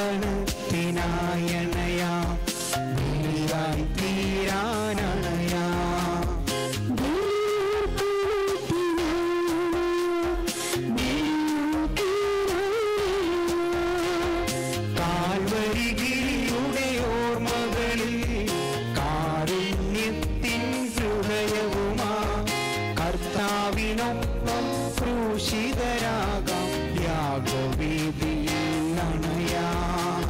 അർപ്പണത്തിനായണയാം ബലിയായി തീരാനണയാം കാൽവരികിരിയുടെ ഓർമ്മകളിൽ കാരുണ്യത്തിൻ ഹൃദയവുമാ കർത്താവിനൊപ്പം ക്രൂശിതരാകാം യാഗവേദിയിൽ നണയാം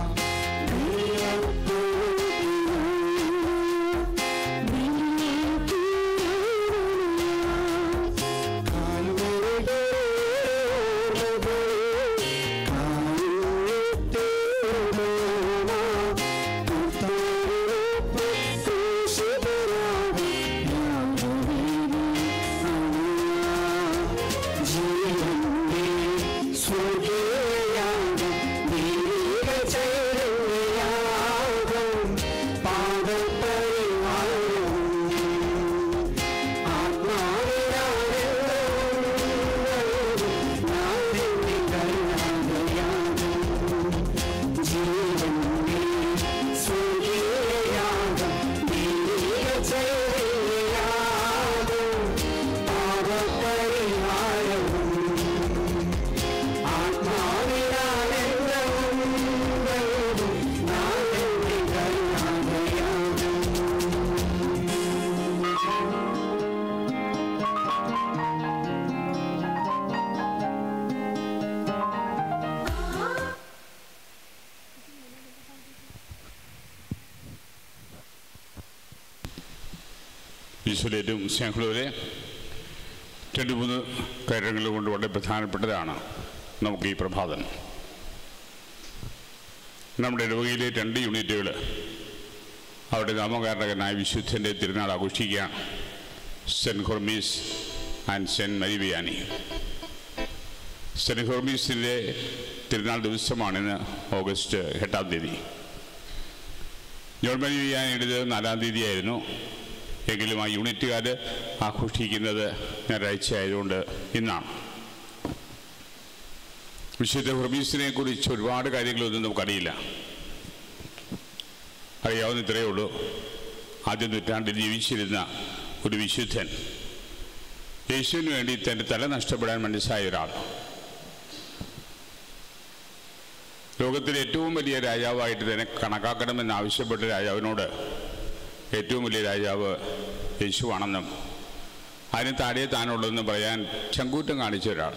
ഈശ്വരേറ്റവും സ്നേഹമുള്ളവരെ രണ്ട് മൂന്ന് കാര്യങ്ങൾ കൊണ്ട് വളരെ പ്രധാനപ്പെട്ടതാണ് നമുക്ക് ഈ പ്രഭാതം നമ്മുടെ ഇടവകയിലെ രണ്ട് യൂണിറ്റുകൾ അവരുടെ നാമകാരണകനായ വിശുദ്ധൻ്റെ തിരുനാൾ ആഘോഷിക്കുകയാണ് saint Hormis and saint Marie Vianney saint ഹോർമീസിൻ്റെ തിരുനാൾ ദിവസമാണിന്ന് ഓഗസ്റ്റ് എട്ടാം തീയതി ജോൺ മരിവിയാനിയുടേത് നാലാം തീയതിയായിരുന്നു എങ്കിലും ആ യൂണിറ്റുകാർ ആഘോഷിക്കുന്നത് ഞായറാഴ്ച ആയതുകൊണ്ട് ഇന്നാണ് വിശുദ്ധ ഹുർമീസിനെ കുറിച്ച് ഒരുപാട് കാര്യങ്ങളൊന്നും നമുക്കറിയില്ല അറിയാവുന്ന ഇത്രയേ ഉള്ളൂ ആദ്യ നൂറ്റാണ്ടിൽ ജീവിച്ചിരുന്ന ഒരു വിശുദ്ധൻ യേശുവിന് വേണ്ടി തൻ്റെ തല നഷ്ടപ്പെടാൻ മനസ്സായ ഒരാൾ ലോകത്തിലെ ഏറ്റവും വലിയ രാജാവായിട്ട് തന്നെ കണക്കാക്കണമെന്ന് ആവശ്യപ്പെട്ട രാജാവിനോട് ഏറ്റവും വലിയ രാജാവ് യേശുവാണെന്നും അതിന് താഴെ താനുള്ളതെന്ന് പറയാൻ ചങ്കൂറ്റം കാണിച്ച ഒരാൾ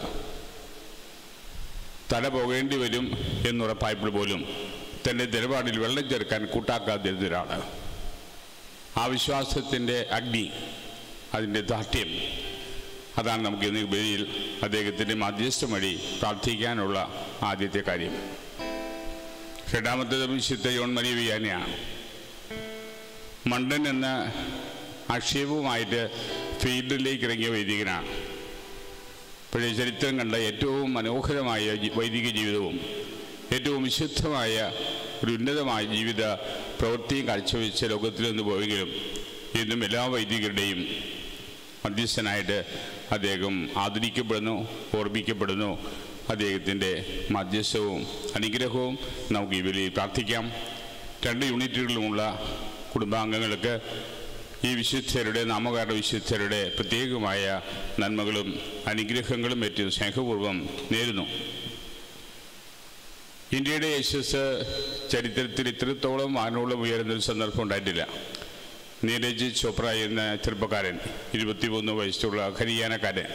തല പോകേണ്ടി വരും എന്നുറപ്പായപ്പോൾ പോലും തൻ്റെ നിലപാടിൽ വെള്ളം ചേർക്കാൻ കൂട്ടാക്കാതിരുന്ന ഒരാൾ ആ വിശ്വാസത്തിൻ്റെ അഗ്നി അതിൻ്റെ ദാർഢ്യം അതാണ് നമുക്ക് ഇന്ന് ബലിയിൽ അദ്ദേഹത്തിൻ്റെ മധ്യസ്ഥം വഴി പ്രാർത്ഥിക്കാനുള്ള ആദ്യത്തെ കാര്യം രണ്ടാമത്തേത് വിശുദ്ധ യോൺ മരിയ വിയാനിയാണ് മണ്ടൻ എന്ന ആക്ഷേപവുമായിട്ട് ഫീൽഡിലേക്ക് ഇറങ്ങിയ വൈദികനാണ് പഴയ ചരിത്രം കണ്ട ഏറ്റവും മനോഹരമായ ജി- വൈദിക ജീവിതവും ഏറ്റവും വിശുദ്ധമായ ഒരു ഉന്നതമായ ജീവിത പ്രവൃത്തിയും കാഴ്ചവെച്ച ലോകത്തിൽ നിന്ന് പോയെങ്കിലും ഇന്നും എല്ലാ വൈദികരുടെയും മധ്യസ്ഥനായിട്ട് അദ്ദേഹം ആദരിക്കപ്പെടുന്നു ഓർമ്മിക്കപ്പെടുന്നു അദ്ദേഹത്തിൻ്റെ മധ്യസ്ഥവും അനുഗ്രഹവും നമുക്ക് ഈ വലിയ പ്രാർത്ഥിക്കാം രണ്ട് യൂണിറ്റുകളിലുമുള്ള കുടുംബാംഗങ്ങൾക്ക് ഈ വിശുദ്ധരുടെ നാമകാരണ വിശുദ്ധരുടെ പ്രത്യേകമായ നന്മകളും അനുഗ്രഹങ്ങളും ഏറ്റവും സ്നേഹപൂർവ്വം നേരുന്നു ഇന്ത്യയുടെ യശസ് ചരിത്രത്തിൽ ഇത്രത്തോളം വാനോളം ഉയരുന്ന ഒരു സന്ദർഭം ഉണ്ടായിട്ടില്ല നീരജ് ചോപ്ര എന്ന ചെറുപ്പക്കാരൻ ഇരുപത്തിമൂന്ന് വയസ്സുള്ള ഹരിയാനക്കാരൻ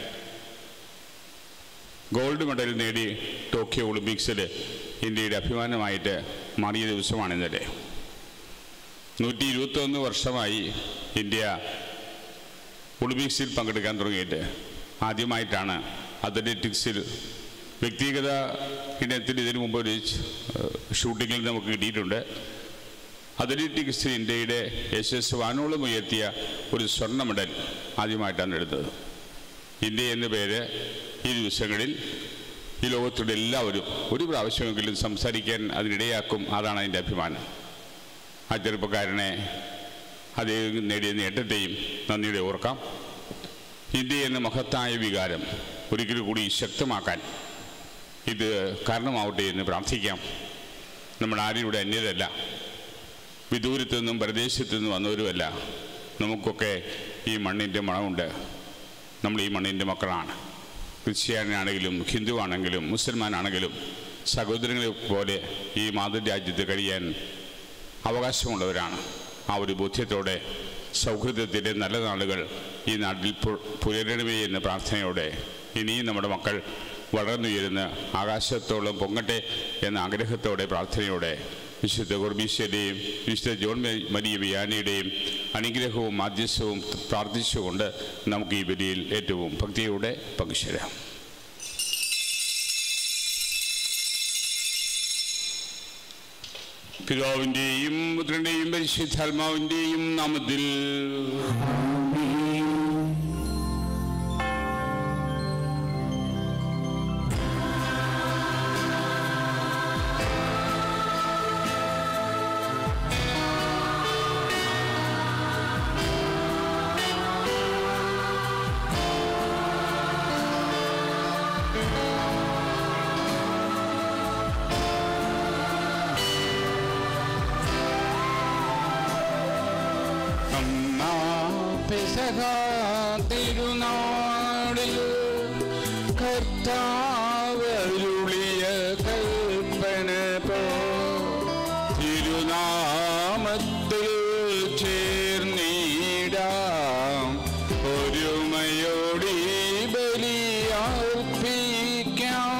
ഗോൾഡ് മെഡൽ നേടി ടോക്കിയോ ഒളിമ്പിക്സിൽ ഇന്ത്യയുടെ അഭിമാനമായിട്ട് മാറിയ ദിവസമാണ് ഇന്നലെ നൂറ്റി ഇരുപത്തൊന്ന് വർഷമായി ഇന്ത്യ ഒളിമ്പിക്സിൽ പങ്കെടുക്കാൻ തുടങ്ങിയിട്ട് ആദ്യമായിട്ടാണ് അത്ലറ്റിക്സിൽ വ്യക്തിഗത ഇനത്തിൽ ഇതിനു മുമ്പ് ഒരു ഷൂട്ടിങ്ങിൽ നമുക്ക് കിട്ടിയിട്ടുണ്ട് അത്ലറ്റിക്സിൽ ഇന്ത്യയുടെ യശസ് വാനോളം ഉയർത്തിയ ഒരു സ്വർണ്ണ മെഡൽ ആദ്യമായിട്ടാണ് എടുത്തത് ഇന്ത്യ എന്ന പേര് ഈ ദിവസങ്ങളിൽ ഈ ലോകത്തുള്ള എല്ലാവരും ഒരു പ്രാവശ്യമെങ്കിലും സംസാരിക്കാൻ അതിനിടയാക്കും അതാണ് അതിൻ്റെ അഭിമാനം ആ ചെറുപ്പക്കാരനെ അദ്ദേഹം നേടിയ നേട്ടത്തെയും നന്ദിയുടെ ഓർക്കാം ഇന്ത്യ എന്ന മഹത്തായ വികാരം ഒരിക്കൽ കൂടി ശക്തമാക്കാൻ ഇത് കാരണമാവട്ടെ എന്ന് പ്രാർത്ഥിക്കാം നമ്മൾ ആരും ഇവിടെ അന്യരല്ല വിദൂരത്തു നിന്നും പ്രദേശത്തു നിന്നും വന്നവരുമല്ല നമുക്കൊക്കെ ഈ മണ്ണിൻ്റെ മണമുണ്ട് നമ്മൾ ഈ മണ്ണിൻ്റെ മക്കളാണ് ക്രിസ്ത്യാനിയാണെങ്കിലും ഹിന്ദു ആണെങ്കിലും മുസൽമാനാണെങ്കിലും സഹോദരങ്ങളെ പോലെ ഈ മാതൃരാജ്യത്ത് കഴിയാൻ അവകാശമുള്ളവരാണ് ആ ഒരു ബോധ്യത്തോടെ സൗഹൃദത്തിൻ്റെ നല്ല നാളുകൾ ഈ നാട്ടിൽ പു- പുലരണമേ എന്ന പ്രാർത്ഥനയോടെ ഇനിയും നമ്മുടെ മക്കൾ വളർന്നുയരുന്ന ആകാശത്തോളം പൊങ്ങട്ടെ എന്ന ആഗ്രഹത്തോടെ പ്രാർത്ഥനയോടെ വിശുദ്ധ ഗുർബീശ്വരുടെയും വിശുദ്ധ ജോൺ മെ- മരിയ വിയാനിയുടെയും അനുഗ്രഹവും മാധ്യസ്ഥവും പ്രാർത്ഥിച്ചുകൊണ്ട് നമുക്ക് ഈ ബലിയിൽ ഏറ്റവും ഭക്തിയോടെ പങ്കുചേരാം പിതാവിൻ്റെയും പുത്രൻ്റെയും പരിശുദ്ധാത്മാവിൻ്റെയും നാമത്തിൽ അന്നാ പെസഹ തിരുനാളിൽ കർത്താവരുളിയ കൽപ്പന പോ തിരുനാമത്തിൽ ചേർന്നിടാം ഒരുമയോടി ബലിയർപ്പിക്കാം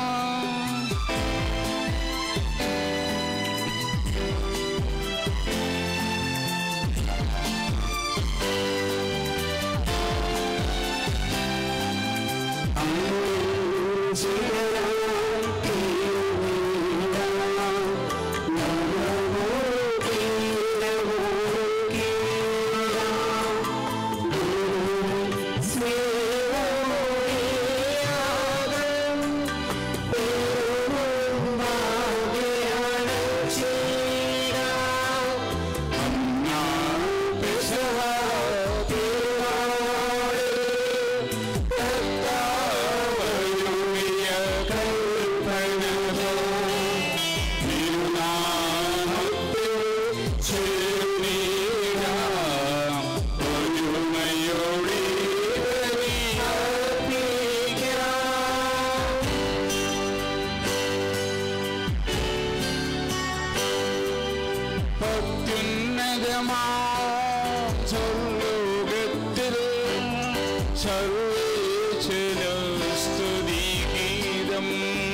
അത്യുന്നതമാ സ്വർലോകത്തിൽ സർവേശ്വര സ്തുതിഗീതം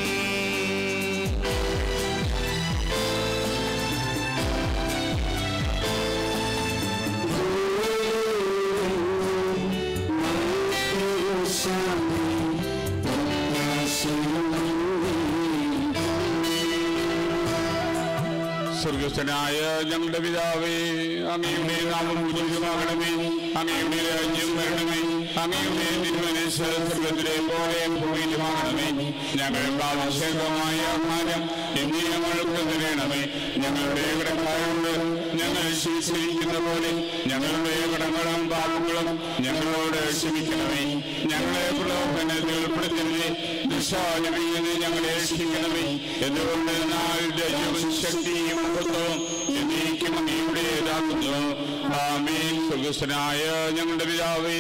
സ്വർഗസ്ഥനായ ഞങ്ങളുടെ പിതാവേ അങ്ങയുടെ നാമം പൂജിതമാകണമേ അങ്ങയുടെ രാജ്യം വരണമേ അങ്ങയുടെ തിരുമനസ് സ്വർഗത്തിലെ പോലെ ഭൂമിയിലുമാകണമേ ഞങ്ങൾക്ക് ആവശ്യകമായ ആഹാരം ഇന്ന് ഞങ്ങൾക്ക് തരണമേ ഞങ്ങളുടെ കടക്കാരോട് ഞങ്ങൾ ശീർഷിക്കുന്ന പോലെ ഞങ്ങളുടെ കടങ്ങളും പാപങ്ങളും ഞങ്ങളോട് ക്ഷമിക്കണമേ ഞങ്ങളെ പ്രലോഭനത്തിൽ ഉൾപ്പെടുത്തണമേ ദുഷാനുഭീന്ന് ഞങ്ങളെ രക്ഷിക്കണമേ എന്തുകൊണ്ട് എന്നാൽ രാജ്യവും ശക്തിയും മഹത്വവും എന്നേക്കും അങ്ങയുടേതാകുന്നു ആമേൻ സ്വർഗസ്ഥനായ ഞങ്ങളുടെ പിതാവേ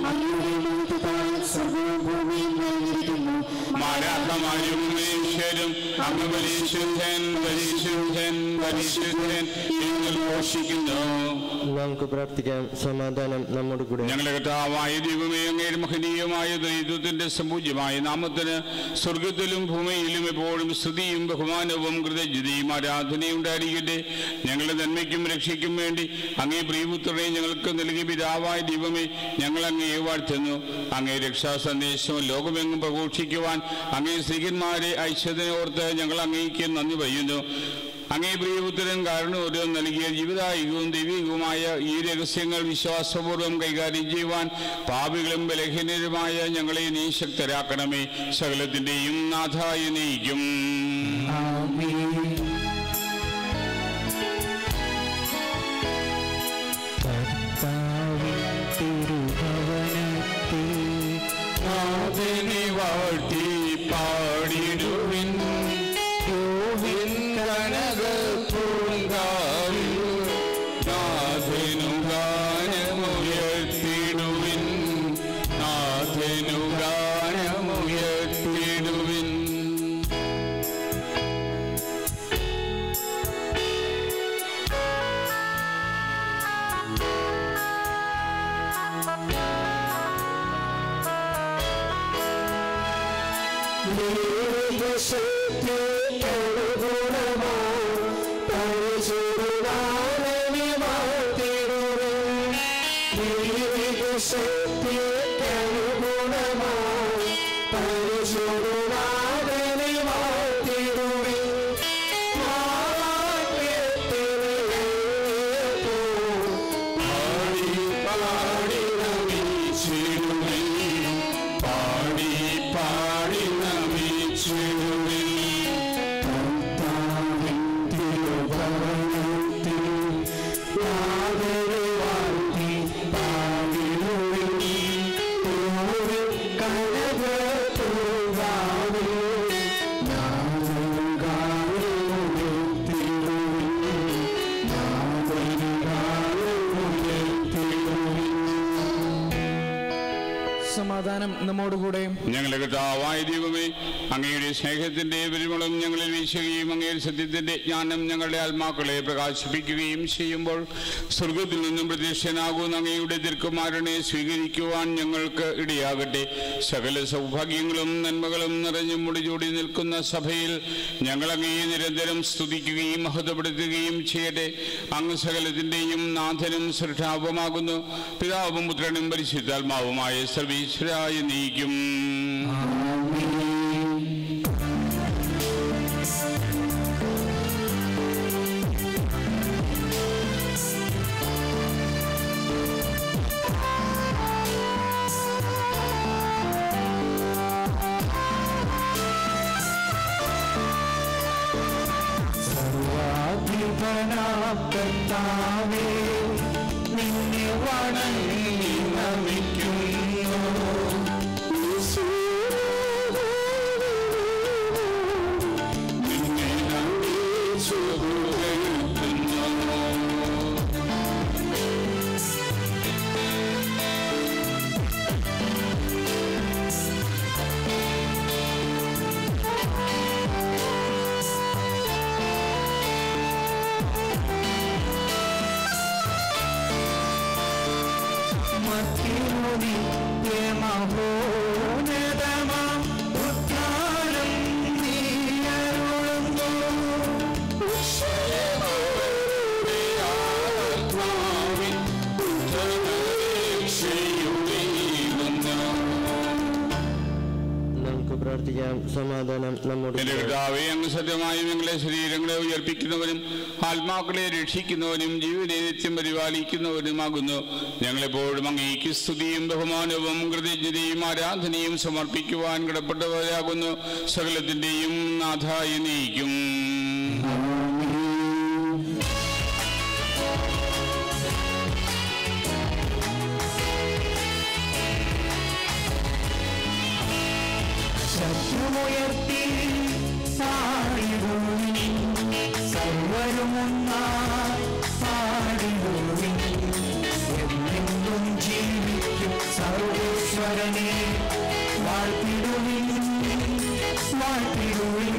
മാരാഹമാരും മനുഷ്യരും അങ്ങ് പരിശുദ്ധൻ പരിശുദ്ധൻ പരിശുദ്ധൻ നിങ്ങൾ ഘോഷിക്കുന്നു നമുക്ക് പ്രാർത്ഥിക്കാം സമാധാനം നമ്മുടെ കൂടെ ഞങ്ങളുടെ കർത്താവായ ദൈവമേ അങ്ങയുടെ മഹനീയമായ ദൈവത്തിന്റെ സമ്പൂജ്യമായ നാമത്തിന് സ്വർഗത്തിലും ഭൂമിയിലും എപ്പോഴും സ്തുതിയും ബഹുമാനവും കൃതജ്ഞതയും ആരാധനയും ഉണ്ടായിരിക്കട്ടെ ഞങ്ങളുടെ നന്മയ്ക്കും രക്ഷയ്ക്കും വേണ്ടി അങ്ങേ പ്രിയപുത്രനെ ഞങ്ങൾക്ക് നൽകിയ പിതാവായ ദൈവമേ ഞങ്ങൾ അങ്ങയെ വാഴ്ത്തുന്നു അങ്ങേ രക്ഷാ സന്ദേശം ലോകമെങ്ങും പ്രഘോഷിക്കുവാൻ അങ്ങേ സ്ത്രീകന്മാരെ ഐശ്വര്യനെ ഓർത്ത് ഞങ്ങൾ അങ്ങേക്ക് നന്ദി പറയുന്നു അങ്ങേ പ്രിയപുത്രൻ കാരണം ഒരു നൽകിയ ജീവിതായികവും ദൈവികവുമായ ഈ രഹസ്യങ്ങൾ വിശ്വാസപൂർവ്വം കൈകാര്യം ചെയ്യുവാൻ പാപികളും ബലഹീനരുമായ ഞങ്ങളെ നീ ശക്തരാക്കണമേ സകലത്തിന്റെയും നാഥായ നീക്കും കർത്താവിൻ തിരുഭവനത്തിൽ നാഥനെ വാഴ്ത്തി പാടിടുവിൻ യോവിൻ കനക പാടി പാടി നമിച്ചിടുവിൻ സമാധാനം നമ്മോടുകൂടെ ഞങ്ങളുടെ കർത്താവായ ദൈവമേ അങ്ങയുടെ സ്നേഹത്തിന്റെ പരിമളം ഞങ്ങളിൽ വീശുകയും അങ്ങയുടെ സത്യത്തിന്റെ ജ്ഞാനം ഞങ്ങളുടെ ആത്മാക്കളെ പ്രകാശിപ്പിക്കുകയും ചെയ്യുമ്പോൾ സ്വർഗത്തിൽ നിന്നും പ്രത്യക്ഷനാകുന്ന അങ്ങയുടെ തിരുക്കുമാരനെ സ്വീകരിക്കുവാൻ ഞങ്ങൾക്ക് ഇടയാകട്ടെ സകല സൗഭാഗ്യങ്ങളും നന്മകളും നിറഞ്ഞു മുടിചൂടി നിൽക്കുന്ന സഭയിൽ ഞങ്ങൾ അങ്ങയെ നിരന്തരം സ്തുതിക്കുകയും മഹത്വപ്പെടുത്തുകയും ചെയ്യട്ടെ അങ്ങ് സകലത്തിന്റെയും നാഥനും സൃഷ്ടാവുമാകുന്നു പിതാവും പുത്രനും പരിശുദ്ധാത്മാവുമായ സർവീശ്വരായ നീക്കും കർത്താവേ നിന്നെ വണങ്ങി നമിക്കുന്നു നിന്നെ നമിച്ചു പുകഴ്ത്തുന്നു. മത്തിനുനി മഹോന്നതമ ഉദ്ധാനം നീയരുളുന്നു ആത്മാവിൻ ഉത്തരരക്ഷയുടേകുന്നു. നമുക്ക് പ്രാർത്ഥിക്കാം സമാധാനം നമ്മുടെ എന്റെ കൂടെ. പിതാവേ അങ്ങ് സത്യമായും ഞങ്ങളെ ശരീരങ്ങളെ ഉയർപ്പിക്കുന്നവനും ആത്മാക്കളെ രക്ഷിക്കുന്നവനും ജീവനെ നിത്യം പരിപാലിക്കുന്നവനുമാകുന്നു ഞങ്ങളെപ്പോഴും അങ്ങേക്ക് സ്തുതിയും ബഹുമാനവും കൃതജ്ഞതയും ആരാധനയും സമർപ്പിക്കുവാൻ കടപ്പെട്ടവരാകുന്നു സകലത്തിന്റെയും നാഥായി നീക്കും ശബ്ദമുയർത്തി പാടിടുവിൻ സർവരുമൊന്നായി പാടിടുവിൻ എന്നെന്നും ജീവിക്കും സർവേശ്വരനെ വാഴ്ത്തിടുവിൻ വാഴ്ത്തിടുവിൻ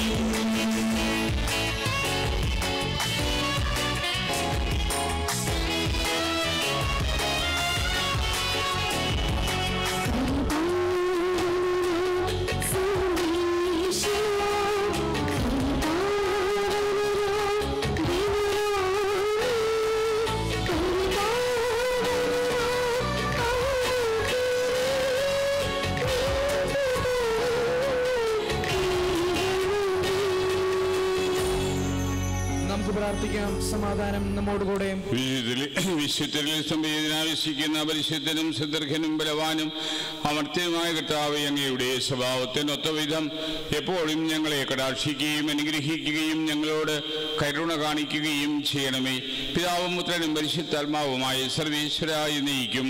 നമുക്ക് പ്രാർത്ഥിക്കാം സമാധാനം നമ്മോടുകൂടെ വിശുദ്ധരിൽ വിശുദ്ധരിൽ സംവേദനാവശ്യിക്കുന്ന പരിശുദ്ധനും സുദീർഘനും ബലവാനും അമർത്യനുമായ കർത്താവ് അങ്ങയുടെ സ്വഭാവത്തിനൊത്ത വിധം എപ്പോഴും ഞങ്ങളെ കടാക്ഷിക്കുകയും അനുഗ്രഹിക്കുകയും ഞങ്ങളോട് കരുണ കാണിക്കുകയും ചെയ്യണമേ പിതാവും പുത്രനും പരിശുദ്ധാത്മാവുമായ സർവേശ്വരായി നയിക്കും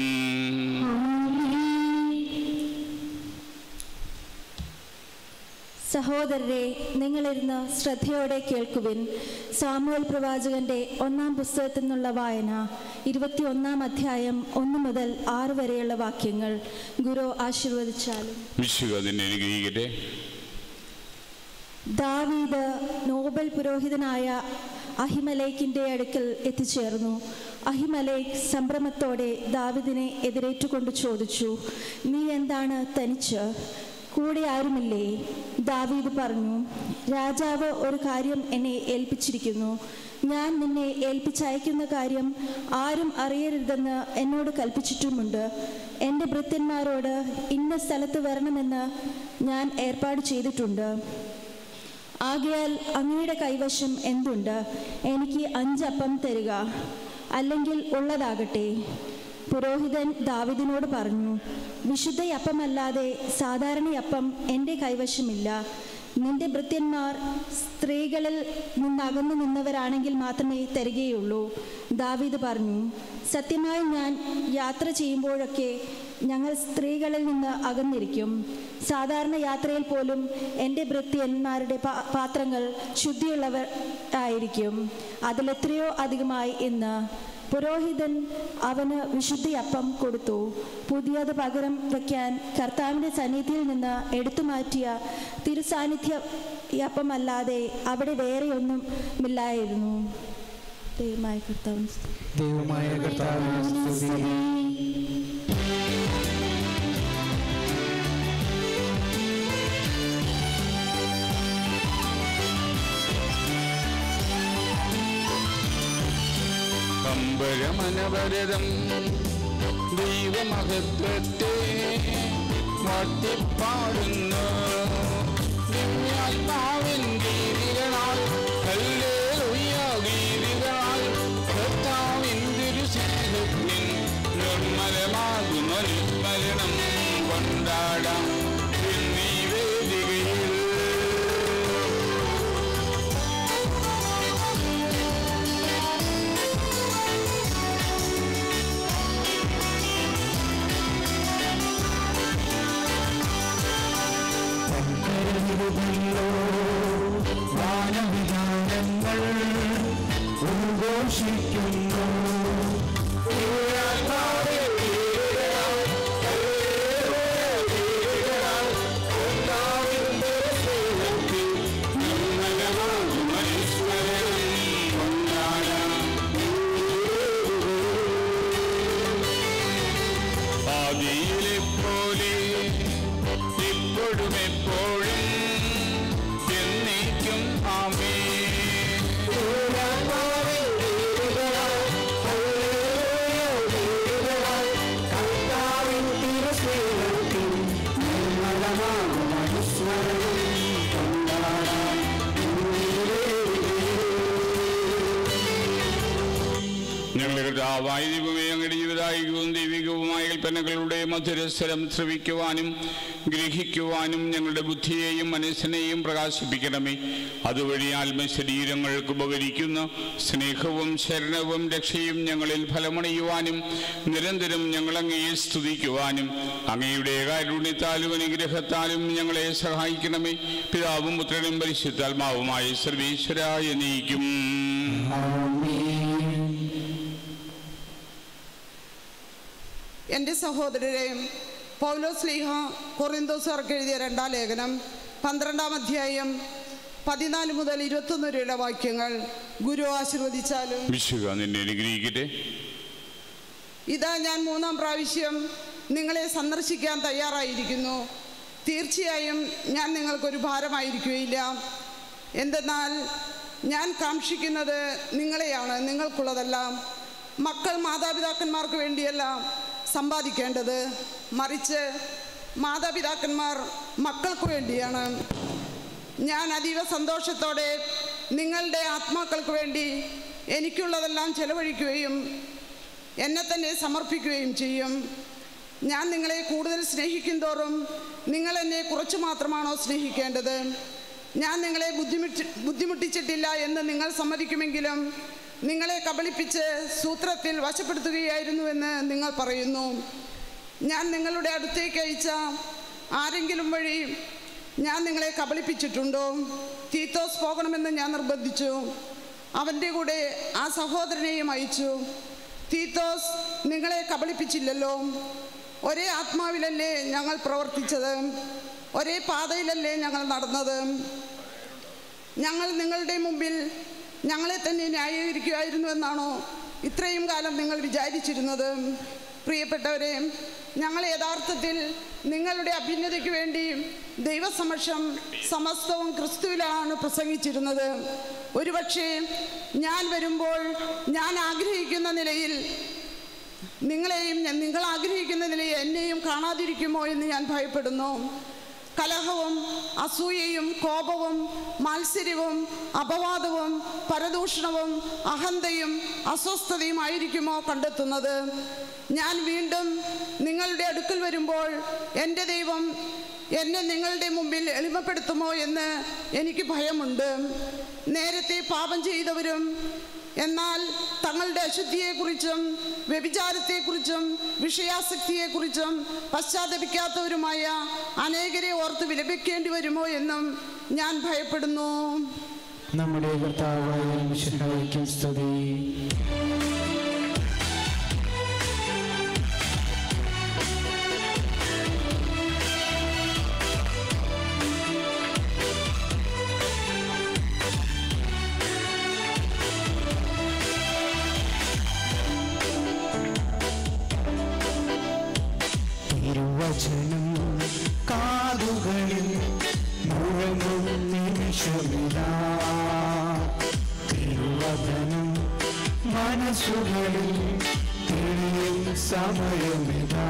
സഹോദരരെ നിങ്ങളിരുന്ന് ശ്രദ്ധയോടെ കേൾക്കുവിൻ സാമുവൽ പ്രവാചകന്റെ ഒന്നാം പുസ്തകത്തിൽ നിന്നുള്ള വായന ഇരുപത്തിയൊന്നാം അധ്യായം ഒന്ന് മുതൽ ആറ് വരെയുള്ള വാക്യങ്ങൾ ഗുരു ആശീർവദിച്ചാലും വിശുക നിന്നെ അനുഗ്രഹിക്കട്ടെ ദാവീദ് നോബൽ പുരോഹിതനായ അഹിമലേക്കിന്റെ അടുക്കൽ എത്തിച്ചേർന്നു അഹിമലേഖ് സംഭ്രമത്തോടെ ദാവിദിനെ എതിരേറ്റുകൊണ്ട് ചോദിച്ചു നീ എന്താണ് തനിച്ച് കൂടെ ആരുമില്ലേ ദാവീദ് പറഞ്ഞു രാജാവ് ഒരു കാര്യം എന്നെ ഏൽപ്പിച്ചിരിക്കുന്നു ഞാൻ നിന്നെ ഏൽപ്പിച്ചയക്കുന്ന കാര്യം ആരും അറിയരുതെന്ന് എന്നോട് കൽപ്പിച്ചിട്ടുമുണ്ട് എൻ്റെ ഭൃത്യന്മാരോട് ഇന്ന സ്ഥലത്ത് വരണമെന്ന് ഞാൻ ഏർപ്പാട് ചെയ്തിട്ടുണ്ട് ആകയാൽ അങ്ങയുടെ കൈവശം എന്തുണ്ട് എനിക്ക് അഞ്ചപ്പം തരിക അല്ലെങ്കിൽ ഉള്ളതാകട്ടെ പുരോഹിതൻ ദാവിദിനോട് പറഞ്ഞു വിശുദ്ധയപ്പമല്ലാതെ സാധാരണയപ്പം എൻ്റെ കൈവശമില്ല നിന്റെ ഭൃത്യന്മാർ സ്ത്രീകളിൽ നിന്നകന്നു നിന്നവരാണെങ്കിൽ മാത്രമേ തരികയുള്ളൂ ദാവീദ് പറഞ്ഞു സത്യമായി ഞാൻ യാത്ര ചെയ്യുമ്പോഴൊക്കെ ഞങ്ങൾ സ്ത്രീകളിൽ നിന്ന് അകന്നിരിക്കും സാധാരണ യാത്രയിൽ പോലും എൻ്റെ ഭൃത്യന്മാരുടെ പാ- പാത്രങ്ങൾ ശുദ്ധിയുള്ളവർ ആയിരിക്കും അതിലെത്രയോ അധികമായി ഇന്ന് പുരോഹിതൻ അവന് വിശുദ്ധിയപ്പം കൊടുത്തു പുതിയത് പകരം വയ്ക്കാൻ കർത്താവിൻ്റെ സന്നിധിയിൽ നിന്ന് എടുത്തു മാറ്റിയ തിരുസാന്നിധ്യ അപ്പമല്ലാതെ അവിടെ വേറെയൊന്നും ഇല്ലായിരുന്നു ദൈവമായ കർത്താവ് ദൈവമായ കർത്താവിനെ സ്തുതി കമ്പരമനവരതം ദൈവമഹത്വത്തെ വാട്ടിപ്പാടുന്നു ദിവ്യാത്മാവിൻ ഗീതികളാൽ ഹല്ലേലൂയ ഗീതികളാൽ കർത്താവിൻ തിരുസ്നേഹത്തിൻ നിർമ്മലമാകുന്ന നിർമ്മലനം കൊണ്ടാടാം എന്നീ വേദികയിൽ കരവിരുതല്ലോ വാനവിധാനങ്ങൾ ഉദ്ഘോഷിക്കുന്നു ആദിയിലെ പോലെ ഇപ്പോഴും എപ്പോഴും എന്നേക്കും ആമേ ഞങ്ങളുടെ കർത്താവായ ദൈവമേ അങ്ങയുടെ ജീവിതായികവും ദൈവികവുമായ കൽപ്പനകളുടെ മധുരസ്വരം ശ്രവിക്കുവാനും ഗ്രഹിക്കുവാനും ഞങ്ങളുടെ ബുദ്ധിയെയും മനസ്സിനെയും പ്രകാശിപ്പിക്കണമേ അതുവഴി ആത്മശരീരങ്ങൾക്ക് ഉപകരിക്കുന്ന സ്നേഹവും ശരണവും രക്ഷയും ഞങ്ങളിൽ ഫലമണിയുവാനും നിരന്തരം ഞങ്ങൾ അങ്ങയെ സ്തുതിക്കുവാനും അങ്ങയുടെ കാരുണ്യത്താലും അനുഗ്രഹത്താലും ഞങ്ങളെ സഹായിക്കണമേ പിതാവും പുത്രനും പരിശുദ്ധാത്മാവുമായ സർവീശ്വരായ നീക്കും എൻ്റെ സഹോദരരെ പൗലോസ് ലീഹ കൊറിന്തോസുകാർക്ക് എഴുതിയ രണ്ടാം ലേഖനം പന്ത്രണ്ടാം അധ്യായം പതിനാല് മുതൽ ഇരുപത്തൊന്ന് വരെയുള്ള വാക്യങ്ങൾ ഗുരു ആശീർവദിച്ചാലും വിശുക നിന്നെ അനുഗ്രഹിക്കട്ടെ ഇതാ ഞാൻ മൂന്നാം പ്രാവശ്യം നിങ്ങളെ സന്ദർശിക്കാൻ തയ്യാറായിരിക്കുന്നു തീർച്ചയായും ഞാൻ നിങ്ങൾക്കൊരു ഭാരമായിരിക്കുകയില്ല എന്തെന്നാൽ ഞാൻ കാക്ഷിക്കുന്നത് നിങ്ങളെയാണ് നിങ്ങൾക്കുള്ളതല്ല മക്കൾ മാതാപിതാക്കന്മാർക്ക് വേണ്ടിയല്ല സമ്പാദിക്കേണ്ടത് മറിച്ച് മാതാപിതാക്കന്മാർ മക്കൾക്ക് വേണ്ടിയാണ് ഞാൻ അതീവ സന്തോഷത്തോടെ നിങ്ങളുടെ ആത്മാക്കൾക്ക് വേണ്ടി എനിക്കുള്ളതെല്ലാം ചെലവഴിക്കുകയും എന്നെ തന്നെ സമർപ്പിക്കുകയും ചെയ്യും ഞാൻ നിങ്ങളെ കൂടുതൽ സ്നേഹിക്കും തോറും നിങ്ങൾ എന്നെ കുറച്ച് മാത്രമാണോ സ്നേഹിക്കേണ്ടത് ഞാൻ നിങ്ങളെ ബുദ്ധിമുട്ടി ബുദ്ധിമുട്ടിച്ചിട്ടില്ല എന്ന് നിങ്ങൾ സമ്മതിക്കുമെങ്കിലും നിങ്ങളെ കബളിപ്പിച്ച് സൂത്രത്തിൽ വശപ്പെടുത്തുകയായിരുന്നുവെന്ന് നിങ്ങൾ പറയുന്നു ഞാൻ നിങ്ങളുടെ അടുത്തേക്ക് അയച്ച ആരെങ്കിലും വഴി ഞാൻ നിങ്ങളെ കബളിപ്പിച്ചിട്ടുണ്ടോ തീത്തോസ് പോകണമെന്ന് ഞാൻ നിർബന്ധിച്ചു അവൻ്റെ കൂടെ ആ സഹോദരനെയും അയച്ചു തീത്തോസ് നിങ്ങളെ കബളിപ്പിച്ചില്ലല്ലോ ഒരേ ആത്മാവിലല്ലേ ഞങ്ങൾ പ്രവർത്തിച്ചത് ഒരേ പാതയിലല്ലേ ഞങ്ങൾ നടന്നത് ഞങ്ങൾ നിങ്ങളുടെ മുമ്പിൽ ഞങ്ങളെ തന്നെ ന്യായീകരിക്കുമായിരുന്നു എന്നാണോ ഇത്രയും കാലം നിങ്ങൾ വിചാരിച്ചിരുന്നത് പ്രിയപ്പെട്ടവരെ ഞങ്ങൾ യഥാർത്ഥത്തിൽ നിങ്ങളുടെ അഭ്യുന്നതയ്ക്ക് വേണ്ടി ദൈവസമക്ഷം സമസ്തവും ക്രിസ്തുവിലാണ് പ്രസംഗിച്ചിരുന്നത് ഒരുപക്ഷെ ഞാൻ വരുമ്പോൾ ഞാൻ ആഗ്രഹിക്കുന്ന നിലയിൽ നിങ്ങളെയും ഞാൻ- നിങ്ങൾ ആഗ്രഹിക്കുന്ന നിലയിൽ എന്നെയും കാണാതിരിക്കുമോ എന്ന് ഞാൻ ഭയപ്പെടുന്നു കലഹവും അസൂയയും കോപവും മാത്സര്യവും അപവാദവും പരദൂഷണവും അഹന്തയും അസ്വസ്ഥതയും ആയിരിക്കുമോ കണ്ടെത്തുന്നത് ഞാൻ വീണ്ടും നിങ്ങളുടെ അടുക്കൽ വരുമ്പോൾ എൻ്റെ ദൈവം എന്നെ നിങ്ങളുടെ മുമ്പിൽ എളിമപ്പെടുത്തുമോ എന്ന് എനിക്ക് ഭയമുണ്ട് നേരത്തെ പാപം ചെയ്തവരും എന്നാൽ തങ്ങളുടെ അശുദ്ധിയെക്കുറിച്ചും വ്യഭിചാരത്തെക്കുറിച്ചും വിഷയാസക്തിയെക്കുറിച്ചും പശ്ചാത്തപിക്കാത്തവരുമായ അനേകരെ ഓർത്ത് വിലപിക്കേണ്ടി വരുമോ എന്നും ഞാൻ ഭയപ്പെടുന്നു നമ്മുടെ കർത്താവായ മിശിഹായ്ക്കും സ്തുതി തിരുവചനം കാതുകളിൽ മുഴങ്ങും നിമിഷമിതാ തിരുവചനം മനസ്സുകളിൽ തെളിയും സമയമിതാ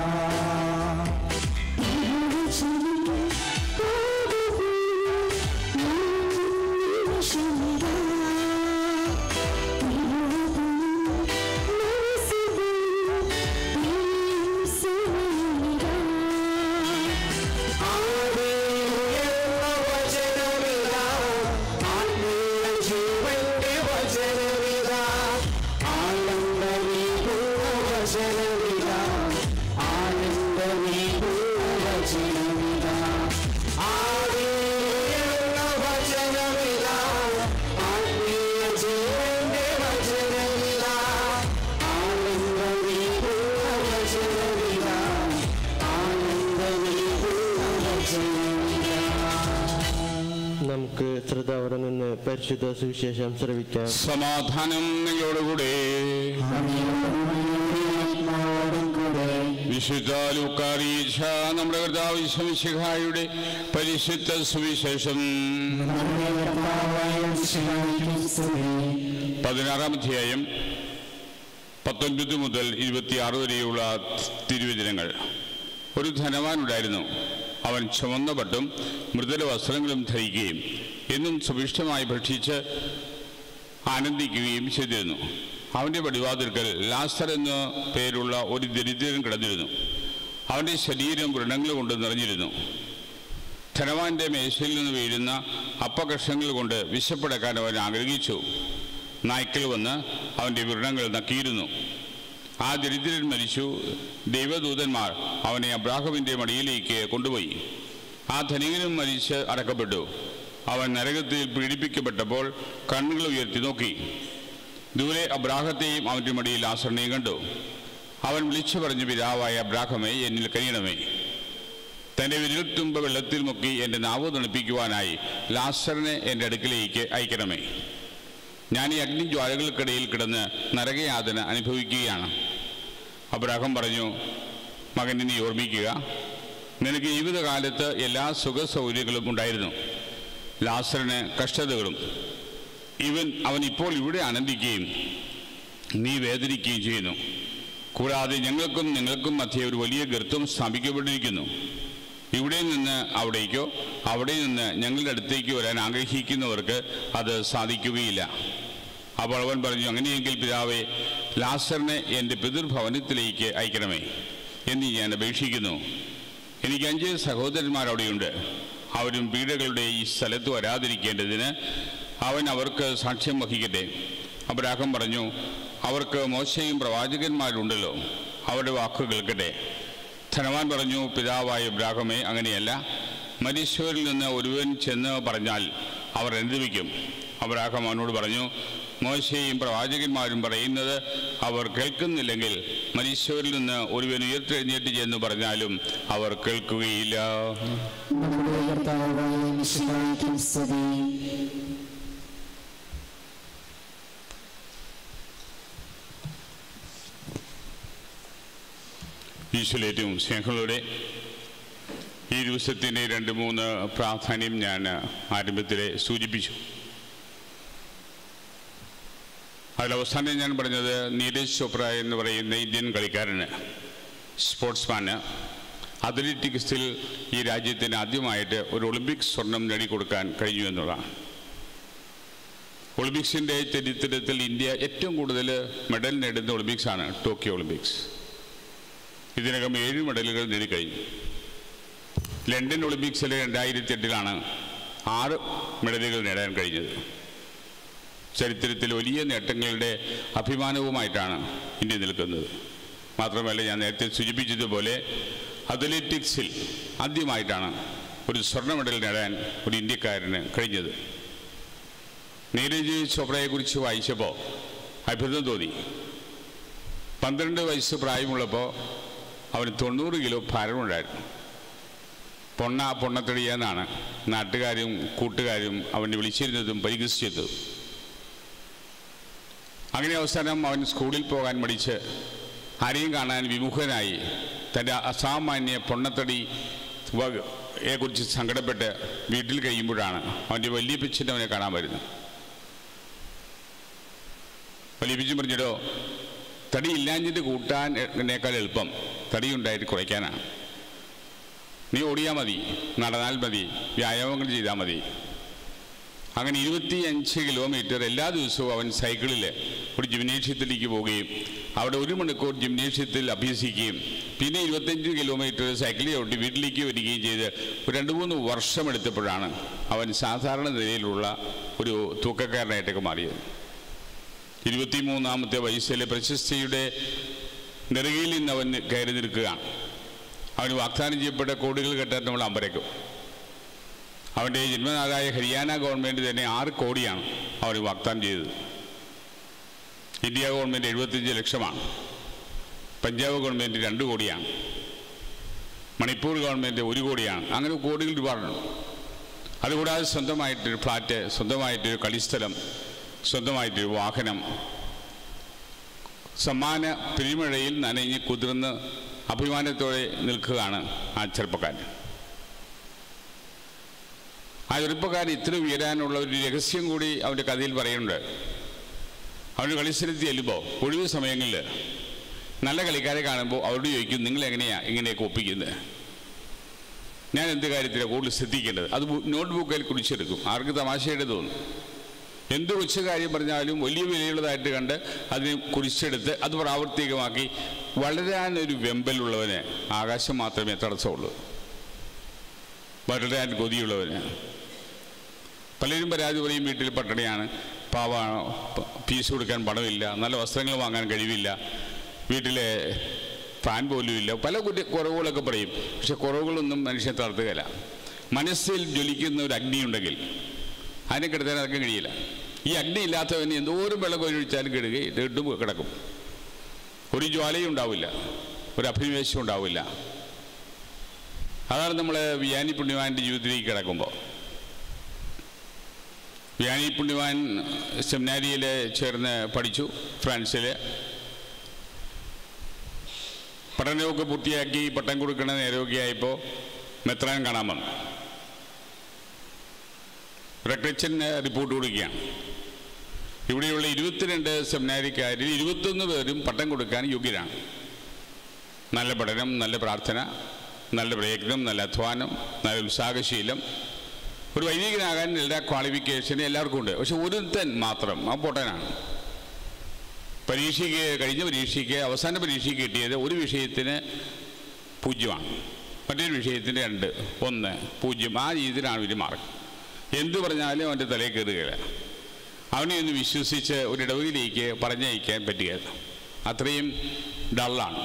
നമുക്ക് ശ്രദ്ധാവരം നിന്ന് പരിശുദ്ധ സുവിശേഷം ശ്രവിക്കാം സമാധാനം നിങ്ങളോടുകൂടെ വിശുദ്ധ ലൂക്കാറിയിച്ച നമ്മുടെ കർത്താവ് ശംശിഹായുടെ പരിശുദ്ധ സുവിശേഷം പതിനാറാം അധ്യായം പത്തൊൻപത് മുതൽ ഇരുപത്തിയാറ് വരെയുള്ള തിരുവചനങ്ങൾ ഒരു ധനവാനുണ്ടായിരുന്നു അവൻ ചുമന്ന പട്ടും മൃദുല വസ്ത്രങ്ങളും ധരിക്കുകയും എന്നും സുഭിഷ്ടമായി ഭക്ഷിച്ച് ആനന്ദിക്കുകയും ചെയ്തിരുന്നു അവൻ്റെ പടിവാതിൽക്കൽ ലാസർ എന്ന പേരുള്ള ഒരു ദരിദ്രൻ കിടന്നിരുന്നു അവൻ്റെ ശരീരം വ്രണങ്ങൾ കൊണ്ട് നിറഞ്ഞിരുന്നു ധനവാന്റെ മേശയിൽ നിന്ന് വീഴുന്ന അപ്പകഷ്ണങ്ങൾ കൊണ്ട് വിശപ്പടക്കാൻ അവൻ ആഗ്രഹിച്ചു നായ്ക്കൾ വന്ന് അവൻ്റെ വ്രണങ്ങൾ നക്കിയിരുന്നു ആ ദരിദ്രൻ മരിച്ചു ദൈവദൂതന്മാർ അവനെ അബ്രാഹമിൻ്റെ മടിയിലേക്ക് കൊണ്ടുപോയി ആ ധനികനും മരിച്ച് അടക്കപ്പെട്ടു അവൻ നരകത്തിൽ പീഡിപ്പിക്കപ്പെട്ടപ്പോൾ കണ്ണുകൾ ഉയർത്തി നോക്കി ദൂരെ അബ്രാഹത്തെയും അവൻ്റെ മടിയിൽ ആശ്രണിയും കണ്ടു അവൻ വിളിച്ചു പറഞ്ഞു പിതാവായ അബ്രാഹമേ എന്നിൽ കനിയണമേ തൻ്റെ വിരൽത്തുമ്പ വെള്ളത്തിൽ മുക്കി എൻ്റെ നാവ് തണുപ്പിക്കുവാനായി ലാസറിനെ എൻ്റെ അടുക്കിലേക്ക് അയക്കണമേ ഞാൻ ഈ അഗ്നിജ്വാലകൾക്കിടയിൽ കിടന്ന് നരകയാതന അനുഭവിക്കുകയാണ് അബ്രാഹം പറഞ്ഞു മകൻ നീ ഓർമ്മിക്കുക നിനക്ക് ജീവിതകാലത്ത് എല്ലാ സുഖ സൗകര്യങ്ങളും ഉണ്ടായിരുന്നു ലാസറിന് കഷ്ടതകളും ഇവൻ അവൻ ഇപ്പോൾ ഇവിടെ ആനന്ദിക്കുകയും നീ വേദനിക്കുകയും ചെയ്യുന്നു കൂടാതെ ഞങ്ങൾക്കും നിങ്ങൾക്കും മധ്യേ ഒരു വലിയ ഗർത്തം സ്ഥാപിക്കപ്പെട്ടിരിക്കുന്നു ഇവിടെ നിന്ന് അവിടേക്കോ അവിടെ നിന്ന് ഞങ്ങളുടെ അടുത്തേക്ക് വരാൻ ആഗ്രഹിക്കുന്നവർക്ക് അത് സാധിക്കുകയില്ല അപ്പോൾ അവൻ പറഞ്ഞു അങ്ങനെയെങ്കിൽ പിതാവേ ലാസറിനെ എൻ്റെ പിതൃഭവനത്തിലേക്ക് അയക്കണമേ എന്ന് ഞാൻ അപേക്ഷിക്കുന്നു എനിക്ക് അഞ്ച് സഹോദരന്മാർ അവിടെയുണ്ട് അവരും പീഡകളുടെ ഈ സ്ഥലത്ത് വരാതിരിക്കേണ്ടതിന് അവൻ അവർക്ക് സാക്ഷ്യം വഹിക്കട്ടെ അബ്രാഹം പറഞ്ഞു അവർക്ക് മോശയും പ്രവാചകന്മാരുണ്ടല്ലോ അവരുടെ വാക്ക് കേൾക്കട്ടെ ധനവാൻ പറഞ്ഞു പിതാവായ ഇബ്രാഹമേ അങ്ങനെയല്ല മരീശ്വരിൽ നിന്ന് ഒരുവൻ ചെന്ന് പറഞ്ഞാൽ അവർ അനുദമിക്കും അബ്രാഹം അവനോട് പറഞ്ഞു മോശയും പ്രവാചകന്മാരും പറയുന്നത് അവർ കേൾക്കുന്നില്ലെങ്കിൽ മരീശ്വരിൽ നിന്ന് ഒരുവൻ ഉയർത്തെഴുന്നേറ്റ് ചെന്ന് പറഞ്ഞാലും അവർ കേൾക്കുകയില്ല നമ്മുടെ കർത്താവായ മിശിഹായ്ക്കും സ്തുതി ഈശ്വലേറ്റവും സ്നേഹങ്ങളുടെ ഈ ദിവസത്തിൻ്റെ രണ്ട് മൂന്ന് പ്രാധാന്യം ഞാൻ ആരംഭത്തിൽ സൂചിപ്പിച്ചു അതിലവസാനം ഞാൻ പറഞ്ഞത് നീരജ് ചോപ്ര എന്ന് പറയുന്ന ഇന്ത്യൻ കളിക്കാരന് സ്പോർട്സ്മാന് അത്ലറ്റിക്സിൽ ഈ രാജ്യത്തിന് ആദ്യമായിട്ട് ഒരു ഒളിമ്പിക്സ് സ്വർണം നേടിക്കൊടുക്കാൻ കഴിഞ്ഞു എന്നുള്ളതാണ് ഒളിമ്പിക്സിൻ്റെ ചരിത്രത്തിൽ ഇന്ത്യ ഏറ്റവും കൂടുതൽ മെഡൽ നേടുന്ന ഒളിമ്പിക്സാണ് ടോക്കിയോ ഒളിമ്പിക്സ് ഇതിനകം ഏഴ് മെഡലുകൾ നേടിക്കഴിഞ്ഞു ലണ്ടൻ ഒളിമ്പിക്സിൽ രണ്ടായിരത്തി എട്ടിലാണ് ആറ് മെഡലുകൾ നേടാൻ കഴിഞ്ഞത് ചരിത്രത്തിൽ വലിയ നേട്ടങ്ങളുടെ അഭിമാനവുമായിട്ടാണ് ഇന്ത്യ നിൽക്കുന്നത് മാത്രമല്ല ഞാൻ നേരത്തെ സൂചിപ്പിച്ചതുപോലെ അത്ലറ്റിക്സിൽ ആദ്യമായിട്ടാണ് ഒരു സ്വർണ്ണ മെഡൽ നേടാൻ ഒരു ഇന്ത്യക്കാരന് കഴിഞ്ഞത് നീരജ് ചോപ്രയെക്കുറിച്ച് വായിച്ചപ്പോൾ അത്ഭുതം തോന്നി പന്ത്രണ്ട് വയസ്സ് പ്രായമുള്ളപ്പോൾ അവന് തൊണ്ണൂറ് കിലോ ഭാരമുണ്ടായിരുന്നു പൊണ്ണ പൊണ്ണത്തടിയെന്നാണ് നാട്ടുകാരും കൂട്ടുകാരും അവനെ വിളിച്ചിരുന്നതും പരിഹസിച്ചതും അങ്ങനെ അവസാനം അവൻ സ്കൂളിൽ പോകാൻ മടിച്ച് ആരെയും കാണാൻ വിമുഖനായി തൻ്റെ അസാമാന്യ പൊണ്ണത്തടി യെക്കുറിച്ച് സങ്കടപ്പെട്ട് വീട്ടിൽ കഴിയുമ്പോഴാണ് അവൻ്റെ വലിയ പിച്ചിൻ്റെ അവനെ കാണാൻ വരുന്നത് വലിയ പിച്ചും പറഞ്ഞിട്ടോ തടി ഇല്ലാഞ്ഞിട്ട് കൂട്ടാൻ എന്നേക്കാൾ എളുപ്പം തടി ഉണ്ടായിട്ട് കുറയ്ക്കാനാണ് നീ ഓടിയാൽ മതി നടന്നാൽ മതി വ്യായാമങ്ങൾ ചെയ്താൽ മതി അങ്ങനെ ഇരുപത്തി അഞ്ച് കിലോമീറ്റർ എല്ലാ ദിവസവും അവൻ സൈക്കിളിൽ ഒരു ജിംനേഷ്യത്തിലേക്ക് പോവുകയും അവിടെ ഒരു മണിക്കൂർ ജിംനേഷ്യത്തിൽ അഭ്യസിക്കുകയും പിന്നെ ഇരുപത്തഞ്ച് കിലോമീറ്റർ സൈക്കിളിൽ ചവിട്ടി വീട്ടിലേക്ക് വരികയും ചെയ്ത് ഒരു രണ്ട് മൂന്ന് വർഷം എടുത്തപ്പോഴാണ് അവൻ സാധാരണ നിലയിലുള്ള ഒരു തൂക്കക്കാരനായിട്ടൊക്കെ മാറിയത് ഇരുപത്തിമൂന്നാമത്തെ വയസ്സിലെ പ്രശസ്തിയുടെ നെറുകയിൽ നിന്ന് അവൻ കയറി നിൽക്കുകയാണ് അവന് വാഗ്ദാനം ചെയ്യപ്പെട്ട കോടികൾ കെട്ടാൻ നമ്മൾ അമ്പരക്കും അവൻ്റെ ജന്മനാടായ ഹരിയാന ഗവൺമെൻറ് തന്നെ ആറ് കോടിയാണ് അവർ വാഗ്ദാനം ചെയ്തത് ഇന്ത്യ ഗവൺമെൻറ് എഴുപത്തഞ്ച് ലക്ഷമാണ് പഞ്ചാബ് ഗവൺമെൻറ് രണ്ട് കോടിയാണ് മണിപ്പൂർ ഗവൺമെൻറ് ഒരു കോടിയാണ് അങ്ങനെ കോടികൾ ഒരുപാടുണ്ട് അതുകൂടാതെ സ്വന്തമായിട്ടൊരു ഫ്ലാറ്റ് സ്വന്തമായിട്ടൊരു കളിസ്ഥലം സ്വന്തമായിട്ടൊരു വാഹനം സമ്മാന പെരുമഴയിൽ നനഞ്ഞ് കുതിർന്ന് അഭിമാനത്തോടെ നിൽക്കുകയാണ് ആ ചെറുപ്പക്കാരൻ ആ ചെറുപ്പക്കാരൻ ഇത്ര ഉയരാനുള്ള ഒരു രഹസ്യം കൂടി അവൻ്റെ കഥയിൽ പറയുന്നുണ്ട് അവൻ്റെ കളിസ്ഥലത്ത് ചെല്ലുമ്പോൾ ഒഴിവ് സമയങ്ങളിൽ നല്ല കളിക്കാരെ കാണുമ്പോൾ അവരോട് ചോദിക്കും നിങ്ങൾ എങ്ങനെയാണ് ഇങ്ങനെയൊക്കെ ഒപ്പിക്കുന്നത് ഞാൻ എന്ത് കാര്യത്തിലാണ് കൂടുതൽ ശ്രദ്ധിക്കേണ്ടത് അത് നോട്ട് ബുക്കിൽ കുറിച്ചെടുക്കും ആർക്ക് തമാശയുടെ തോന്നും എന്ത് കൊച്ചു കാര്യം പറഞ്ഞാലും വലിയ വിലയുള്ളതായിട്ട് കണ്ട് അതിനെ കുറിച്ചെടുത്ത് അത് പ്രാവർത്തികമാക്കി വളരാനൊരു വെമ്പലുള്ളവന് ആകാശം മാത്രമേ തടസ്സമുള്ളൂ വളരാൻ കൊതിയുള്ളവന് പലരും പരാതി പറയും വീട്ടിൽ പട്ടിണിയാണ് പാവാണോ പ- ഫീസ് കൊടുക്കാൻ പണമില്ല നല്ല വസ്ത്രങ്ങൾ വാങ്ങാൻ കഴിവില്ല വീട്ടിലെ ഫാൻ പോലും ഇല്ല പല കുട്ടി കുറവുകളൊക്കെ പറയും പക്ഷെ കുറവുകളൊന്നും മനുഷ്യനെ തളർത്തുകയില്ല മനസ്സിൽ ജ്വലിക്കുന്ന ഒരു അഗ്നിയുണ്ടെങ്കിൽ അതിനെ കിടത്താൻ അതൊക്കെ കഴിയില്ല ഈ അഗ്നി ഇല്ലാത്തവന് എന്തോരം വെള്ളം കൊഴിച്ചാലും കിടുകയും ഇട്ടും കിടക്കും ഒരു ജ്വാലയും ഉണ്ടാവില്ല ഒരു അഭിനിവേശം ഉണ്ടാവില്ല അതാണ് നമ്മൾ വിയാനി പുണ്യവാൻ്റെ ജീവിതത്തിലേക്ക് കിടക്കുമ്പോൾ വിയാനി പുണ്യവാൻ സെമിനാരിയിൽ ചേർന്ന് പഠിച്ചു ഫ്രാൻസിൽ പഠനമൊക്കെ പൂർത്തിയാക്കി പട്ടം കൊടുക്കണ നേരമൊക്കെ ആയപ്പോൾ മെത്രാൻ കാണാൻ വന്നു റെക്ടച്ചൻ റിപ്പോർട്ട് കൊടുക്കുകയാണ് ഇവിടെയുള്ള ഇരുപത്തിരണ്ട് സെമിനാരിക്കാരിൽ ഇരുപത്തൊന്ന് പേരും പട്ടം കൊടുക്കാൻ യോഗ്യരാണ് നല്ല പഠനം നല്ല പ്രാർത്ഥന നല്ല പ്രയത്നം നല്ല അധ്വാനം നല്ല ഉത്സാഹശീലം ഒരു വൈദികനാകാൻ എല്ലാ ക്വാളിഫിക്കേഷനും എല്ലാവർക്കും ഉണ്ട് പക്ഷെ ഒരുത്തൻ മാത്രം ആ പൊട്ടനാണ് പരീക്ഷയ്ക്ക് കഴിഞ്ഞ പരീക്ഷയ്ക്ക് അവസാന പരീക്ഷയ്ക്ക് കിട്ടിയത് ഒരു വിഷയത്തിന് പൂജ്യമാണ് മറ്റൊരു വിഷയത്തിന് രണ്ട് ഒന്ന് പൂജ്യം ആ രീതിയിലാണ് ഇവർ മാർക്ക് എന്തു പറഞ്ഞാലും അവൻ്റെ തലയിൽ കയറുകയില്ല അവനെ ഒന്ന് വിശ്വസിച്ച് ഒരു ഇടവകയിലേക്ക് പറഞ്ഞയക്കാൻ പറ്റുകയില്ല അത്രയും ഡള്ളാണ്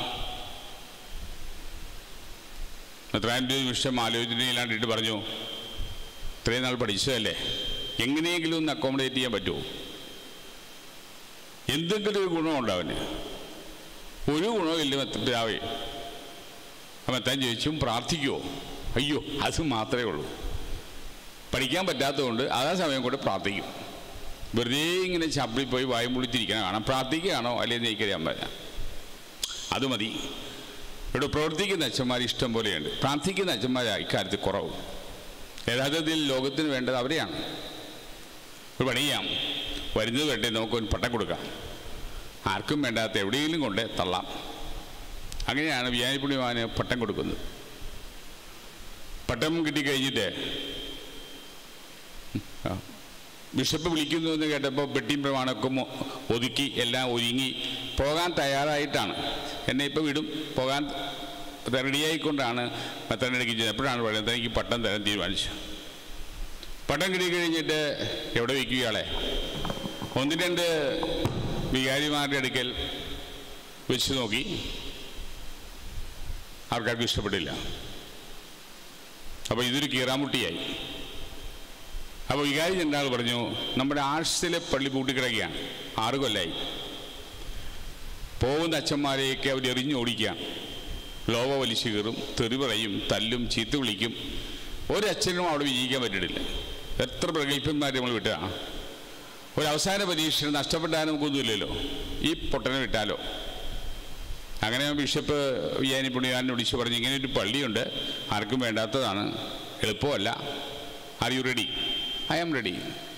എത്രാൻ്റെ നിമിഷം ആലോചനയിലാണ്ടിട്ട് പറഞ്ഞു ഇത്രയും നാൾ പഠിച്ചതല്ലേ എങ്ങനെയെങ്കിലും ഒന്ന് അക്കോമഡേറ്റ് ചെയ്യാൻ പറ്റുമോ എന്തെങ്കിലും ഒരു ഗുണമുണ്ടോ അവന് ഒരു ഗുണവും ഇല്ല പിതാവേ മെത്താൻ ചോദിച്ചും പ്രാർത്ഥിക്കുമോ അയ്യോ അത് മാത്രമേ ഉള്ളൂ പഠിക്കാൻ പറ്റാത്തതുകൊണ്ട് അതേ സമയം കൊണ്ട് പ്രാർത്ഥിക്കും വെറുതെ ഇങ്ങനെ ചപ്പിളി പോയി വായും പൊളിത്തിരിക്കണം കാണാം പ്രാർത്ഥിക്കുകയാണോ അല്ലെങ്കിൽ എനിക്കറിയാൻ പറ്റാം അത് മതി ഇവിടെ പ്രവർത്തിക്കുന്ന അച്ഛന്മാർ ഇഷ്ടം പോലെയുണ്ട് പ്രാർത്ഥിക്കുന്ന അച്ഛന്മാർ ഇക്കാര്യത്തിൽ കുറവ് യഥാർത്ഥത്തിൽ ലോകത്തിന് വേണ്ടത് അവരെയാണ് ഒരു പണി ചെയ്യാം വരുന്നത് വേണ്ടേ നമുക്കൊരു പട്ടം കൊടുക്കാം ആർക്കും വേണ്ടാത്ത എവിടെയെങ്കിലും കൊണ്ട് തള്ളാം അങ്ങനെയാണ് വ്യാനിപ്പുണ്യമാന് പട്ടം കൊടുക്കുന്നത് പട്ടം കിട്ടിക്കഴിഞ്ഞിട്ട് ആ, ബിഷപ്പ് വിളിക്കുന്നു എന്ന് കേട്ടപ്പോൾ പെട്ടിയും പ്രമാണമൊക്കെ മൊ- ഒതുക്കി എല്ലാം ഒരുങ്ങി പോകാൻ തയ്യാറായിട്ടാണ് എന്നെ ഇപ്പോൾ വിടും പോകാൻ റെഡിയായിക്കൊണ്ടാണ് മെത്തനടിക്ക് ചെയ്യുന്നത് എപ്പോഴാണ് പറയുന്നത് എനിക്ക് പട്ടം തരാൻ തീരുമാനിച്ചു പട്ടം കിട്ടി കഴിഞ്ഞിട്ട് എവിടെ വയ്ക്കും ഇയാളെ ഒന്ന് രണ്ട് വികാരിമാരുടെ അടുക്കൽ വെച്ച് നോക്കി ആർക്കാർക്കും ഇഷ്ടപ്പെട്ടില്ല അപ്പോൾ ഇതൊരു കീറാമുട്ടിയായി അപ്പോൾ വികാരി ചെന്നാൾ പറഞ്ഞു നമ്മുടെ ആഴ്സിലെ പള്ളി പൂട്ടിക്കിടക്കുകയാണ് ആറ് കൊല്ലായി പോകുന്ന അച്ഛന്മാരെയൊക്കെ അവർ എറിഞ്ഞോടിക്കുകയാണ് ലോക വലിച്ചു കയറും തെറി പറയും തല്ലും ചീത്ത വിളിക്കും ഒരച്ഛനും അവിടെ വിജയിക്കാൻ പറ്റിയിട്ടില്ല എത്ര പ്രഗത്ഭന്മാർ നമ്മൾ വിട്ടതാണ് ഒരു അവസാന പരീക്ഷ നഷ്ടപ്പെട്ടാൽ നമുക്കൊന്നുമില്ലല്ലോ ഈ പൊട്ടനെ വിട്ടാലോ അങ്ങനെ ബിഷപ്പ് വിയാനി പുണ്യകാരനെ വിളിച്ച് പറഞ്ഞു ഇങ്ങനെ ഒരു പള്ളിയുണ്ട് ആർക്കും വേണ്ടാത്തതാണ് എളുപ്പമല്ല are you ready I am ready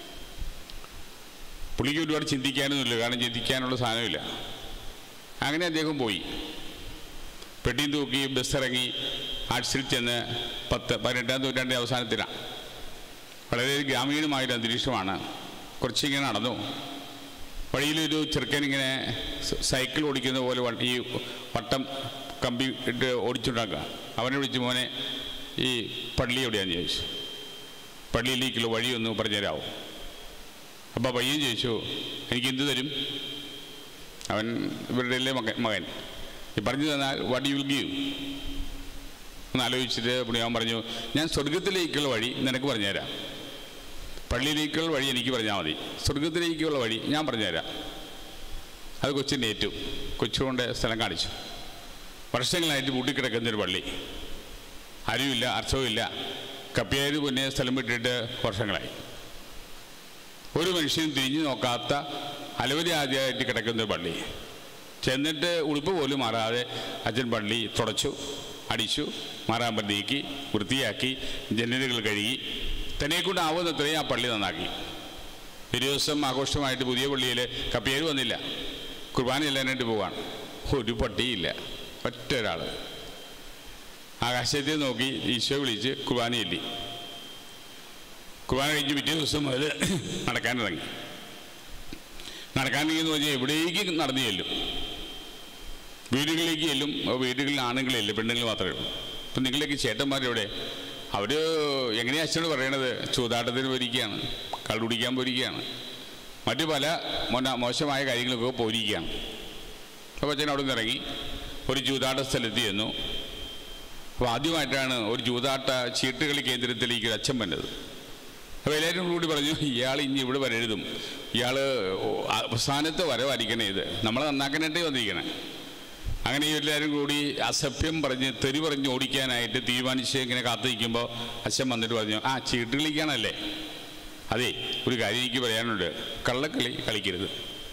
പുള്ളിക്ക് ഒരുപാട് ചിന്തിക്കാനൊന്നുമില്ല കാരണം ചിന്തിക്കാനുള്ള സാധനമില്ല അങ്ങനെ അദ്ദേഹം പോയി പെട്ടിയും തൂക്കി ബസ് ഇറങ്ങി ആർട്സിൽ ചെന്ന് പത്ത് പതിനെട്ടാം നൂറ്റാണ്ടിൻ്റെ അവസാനത്തിലാണ് വളരെ ഗ്രാമീണമായൊരു അന്തരീക്ഷമാണ് കുറച്ചിങ്ങനെ നടന്നു വഴിയിലൊരു ചെറുക്കൻ ഇങ്ങനെ സ- സൈക്കിൾ ഓടിക്കുന്ന പോലെ വ- ഈ വട്ടം കമ്പി ഇട്ട് ഓടിച്ചുണ്ടാക്കുക അവനെ വിളിച്ച് മോനെ ഈ പള്ളി എവിടെയാണെന്ന് ചോദിച്ചു പള്ളിയിലേക്കുള്ള വഴി ഒന്ന് പറഞ്ഞുതരാമോ അപ്പോൾ പയ്യൻ ചോദിച്ചു എനിക്ക് എന്ത് തരും അവൻ ഇവരുടെ അല്ലേ മകൻ മകൻ ഈ പറഞ്ഞു തന്നാൽ വാട്ട് യു വിൽ ഗീവ് ഒന്ന് ആലോചിച്ചിട്ട് പുണ്യാവൻ പറഞ്ഞു ഞാൻ സ്വർഗത്തിലേക്കുള്ള വഴി നിനക്ക് പറഞ്ഞുതരാം പള്ളിയിലേക്കുള്ള വഴി എനിക്ക് പറഞ്ഞാൽ മതി സ്വർഗത്തിലേക്കുള്ള വഴി ഞാൻ പറഞ്ഞുതരാം അത് കൊച്ചിൻ്റെ ഏറ്റു കൊച്ചുകൊണ്ട് സ്ഥലം കാണിച്ചു വർഷങ്ങളായിട്ട് പൂട്ടിക്കിടക്കുന്നൊരു പള്ളി അരിവില്ല അർച്ചവുമില്ല കപ്പിയായത് പിന്നെ സ്ഥലം വിട്ടിട്ട് വർഷങ്ങളായി ഒരു മനുഷ്യനും തിരിഞ്ഞു നോക്കാത്ത അലവരി ആദ്യമായിട്ട് കിടക്കുന്ന ഒരു പള്ളി ചെന്നിട്ട് ഉടുപ്പ് പോലും മാറാതെ അച്ഛൻ പള്ളി തുടച്ചു അടിച്ചു മാറാൻ നീക്കി വൃത്തിയാക്കി ജനലുകൾ കഴുകി തന്നെ കൊണ്ട് ആവുന്നത്രയും ആ പള്ളി നന്നാക്കി ഒരു ദിവസം ആഘോഷമായിട്ട് പുതിയ പള്ളിയിൽ കപ്പിയേര് വന്നില്ല കുർബാന എല്ലാനായിട്ട് പോവാണ് ഒരു പട്ടിയില്ല ഒറ്റ ഒരാൾ ആകാശത്തെ നോക്കി ഈശോ വിളിച്ച് കുർബാന ചൊല്ലി കുർബാന കഴിഞ്ഞ് പിറ്റേ ദിവസം മുതൽ നടക്കാൻ തുടങ്ങി നടക്കാൻ തുടങ്ങിയെന്ന് പറഞ്ഞാൽ എവിടേക്ക് നടന്നു ചെല്ലും വീടുകളിലേക്ക് ചെല്ലും അപ്പോൾ വീടുകളിൽ ആണുങ്ങളില്ല പെണ്ണുങ്ങൾ മാത്രമേ ഉള്ളൂ അപ്പം നിങ്ങളൊക്കെ ചേട്ടന്മാരെവിടെ അവർ എങ്ങനെയാ അച്ഛനോട് പറയണത് ചൂതാട്ടത്തിന് പോയിരിക്കുകയാണ് കള്ളുടിക്കാൻ പോയിരിക്കുകയാണ് മറ്റു പല മോന മോശമായ കാര്യങ്ങളൊക്കെ പോയിരിക്കുകയാണ് അപ്പോൾ അച്ഛൻ അവിടെ നിന്ന് ഇറങ്ങി ഒരു ചൂതാട്ട സ്ഥലത്ത് ചെന്നു അപ്പോൾ ആദ്യമായിട്ടാണ് ഒരു ചൂതാട്ട ചീട്ടുകളി കേന്ദ്രത്തിലേക്ക് ഒരു അച്ഛൻ വന്നത് അപ്പോൾ എല്ലാവരും കൂടി പറഞ്ഞു ഇയാൾ ഇനി ഇവിടെ വരരുതും ഇയാൾ അവസാനത്തെ വരവായിരിക്കണേ ഇത് നമ്മളെ നന്നാക്കാനായിട്ടേ വന്നിരിക്കണേ അങ്ങനെ എല്ലാവരും കൂടി അസഭ്യം പറഞ്ഞ് തെറി പറഞ്ഞ് ഓടിക്കാനായിട്ട് തീരുമാനിച്ച് ഇങ്ങനെ കാത്തു നിൽക്കുമ്പോൾ അച്ഛൻ വന്നിട്ട് പറഞ്ഞു ആ ചീട്ട് കളിക്കാനല്ലേ അതെ ഒരു കാര്യം എനിക്ക് പറയാനുണ്ട് കള്ളക്കളി കളിക്കരുത്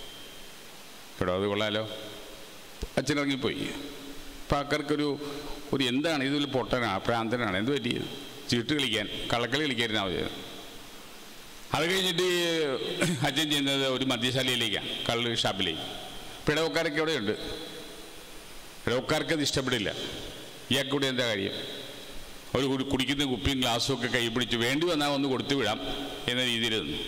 കേട്ടോ അത് കൊള്ളാലോ അച്ഛൻ ഇറങ്ങിപ്പോയി അപ്പം ആൾക്കാർക്കൊരു ഒരു എന്താണ് ഇതിൽ പൊട്ടനാണ് പ്രാന്തനാണ് എന്ത് പറ്റിയത് ചീട്ട് കളിക്കാൻ കള്ളക്കളി കളിക്കായിരുന്നാ മതി അത് കഴിഞ്ഞിട്ട് അച്ഛൻ ചെയ്യുന്നത് ഒരു മദ്യശാലയിലേക്കാണ് കള്ള് ഷാപ്പിലേക്ക് പിടവക്കാരൊക്കെ അവിടെയുണ്ട് പിടവക്കാർക്ക് അത് ഇഷ്ടപ്പെടില്ല ഇയാൾക്ക് കൂടെ എന്താ കാര്യം ഒരു കുടി- കുടിക്കുന്ന കുപ്പിയും ഗ്ലാസ്സും ഒക്കെ കൈ പിടിച്ച് വേണ്ടി വന്നാൽ ഒന്ന് കൊടുത്തു വിടാം എന്ന രീതിയിൽ നിന്നു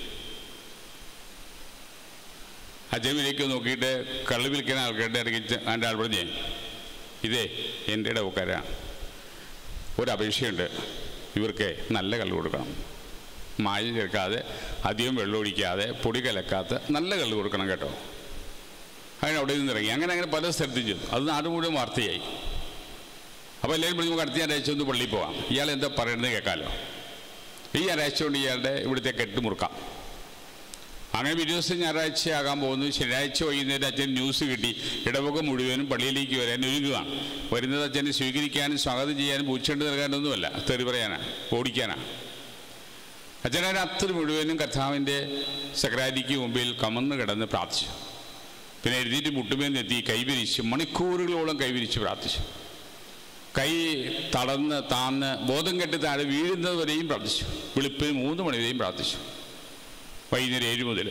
അജമിലേക്ക് നോക്കിയിട്ട് കള്ള് വിൽക്കുന്ന ആൾക്കാരുടെ ഇടയ്ക്ക് എൻ്റെ ആൾ പറഞ്ഞേ ഇതേ എൻ്റെ ഇടവക്കാരാണ് ഒരു അപേക്ഷയുണ്ട് ഇവർക്ക് നല്ല കള്ള് കൊടുക്കണം മായം ചേർക്കാതെ അധികം വെള്ളം ഒഴിക്കാതെ പൊടി കലക്കാത്ത നല്ല കള്ള് കൊടുക്കണം കേട്ടോ അങ്ങനെ അവിടെ നിന്ന് ഇറങ്ങി അങ്ങനെ അങ്ങനെ പല സ്ഥലത്തും ചെയ്തു അത് നാട് മുഴുവൻ വാർത്തയായി അപ്പോൾ എല്ലാവരും പറഞ്ഞു നമുക്ക് അടുത്ത ഞായറാഴ്ച ഒന്ന് പള്ളിയിൽ പോവാം ഇയാൾ എന്താ പറയുന്നത് കേൾക്കാമല്ലോ ഈ ഞായറാഴ്ച കൊണ്ട് ഇയാളുടെ ഇവിടുത്തെ കെട്ട് മുറുക്കാം അങ്ങനെ ഒരു ദിവസം ഞായറാഴ്ച ആകാൻ പോകുന്നു ശനിയാഴ്ച വൈകുന്നേരം അച്ഛൻ ന്യൂസ് കിട്ടി ഇടവക മുഴുവനും പള്ളിയിലേക്ക് വരാൻ ഒരുങ്ങുകയാണ് വരുന്നത് അച്ഛനെ സ്വീകരിക്കാനും സ്വാഗതം ചെയ്യാനും പൂച്ചണ്ട് നൽകാനൊന്നുമല്ല തെറി പറയാനാണ് ഓടിക്കാനാണ് അച്ഛനെ രാത്രി മുഴുവനും കർത്താവിൻ്റെ സക്രാരിക്ക് മുമ്പിൽ കമന്ന് കിടന്ന് പ്രാർത്ഥിച്ചു പിന്നെ എഴുതിയിട്ട് മുട്ടുമേൽ എത്തി കൈവിരിച്ച് മണിക്കൂറുകളോളം കൈവിരിച്ച് പ്രാർത്ഥിച്ചു കൈ തളർന്ന് താന്ന് ബോധം കെട്ടി താഴെ വീഴുന്നത് വരെയും പ്രാർത്ഥിച്ചു വെളുപ്പിന് മൂന്ന് മണി വരെയും പ്രാർത്ഥിച്ചു വൈകുന്നേരം ഏഴ് മുതൽ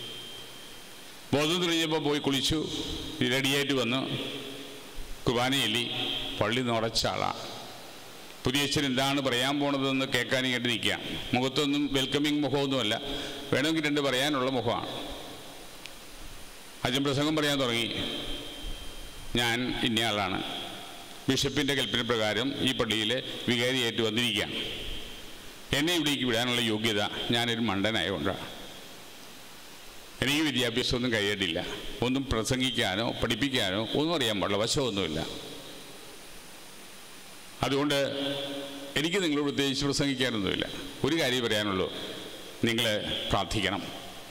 ബോധം തെളിഞ്ഞപ്പോൾ പോയി കുളിച്ചു റെഡിയായിട്ട് വന്നു കുർബാനയെല്ലി പള്ളി നിറച്ച ആളാണ് പുതിയ അച്ഛൻ എന്താണ് പറയാൻ പോണതെന്ന് കേൾക്കാനും കേട്ട് നിൽക്കുക മുഖത്തൊന്നും വെൽക്കമിങ് മുഖമൊന്നുമല്ല വേണമെങ്കിൽ രണ്ട് പറയാനുള്ള മുഖമാണ് അച്ഛൻ പ്രസംഗം പറയാൻ തുടങ്ങി ഞാൻ ഇന്നയാളാണ് ബിഷപ്പിൻ്റെ കൽപ്പന പ്രകാരം ഈ പള്ളിയിലെ വികാരിയായിട്ട് വന്നിരിക്കുകയാണ് എന്നെ ഇവിടേക്ക് വിടാനുള്ള യോഗ്യത ഞാനൊരു മണ്ടനായതുകൊണ്ടാണ് എനിക്ക് വിദ്യാഭ്യാസമൊന്നും കഴിയിട്ടില്ല ഒന്നും പ്രസംഗിക്കാനോ പഠിപ്പിക്കാനോ ഒന്നും അറിയാൻ പാടില്ല വശമൊന്നുമില്ല അതുകൊണ്ട് എനിക്ക് നിങ്ങളോട് പ്രത്യേകിച്ച് പ്രസംഗിക്കാനൊന്നുമില്ല ഒരു കാര്യം പറയാനുള്ളൂ നിങ്ങൾ പ്രാർത്ഥിക്കണം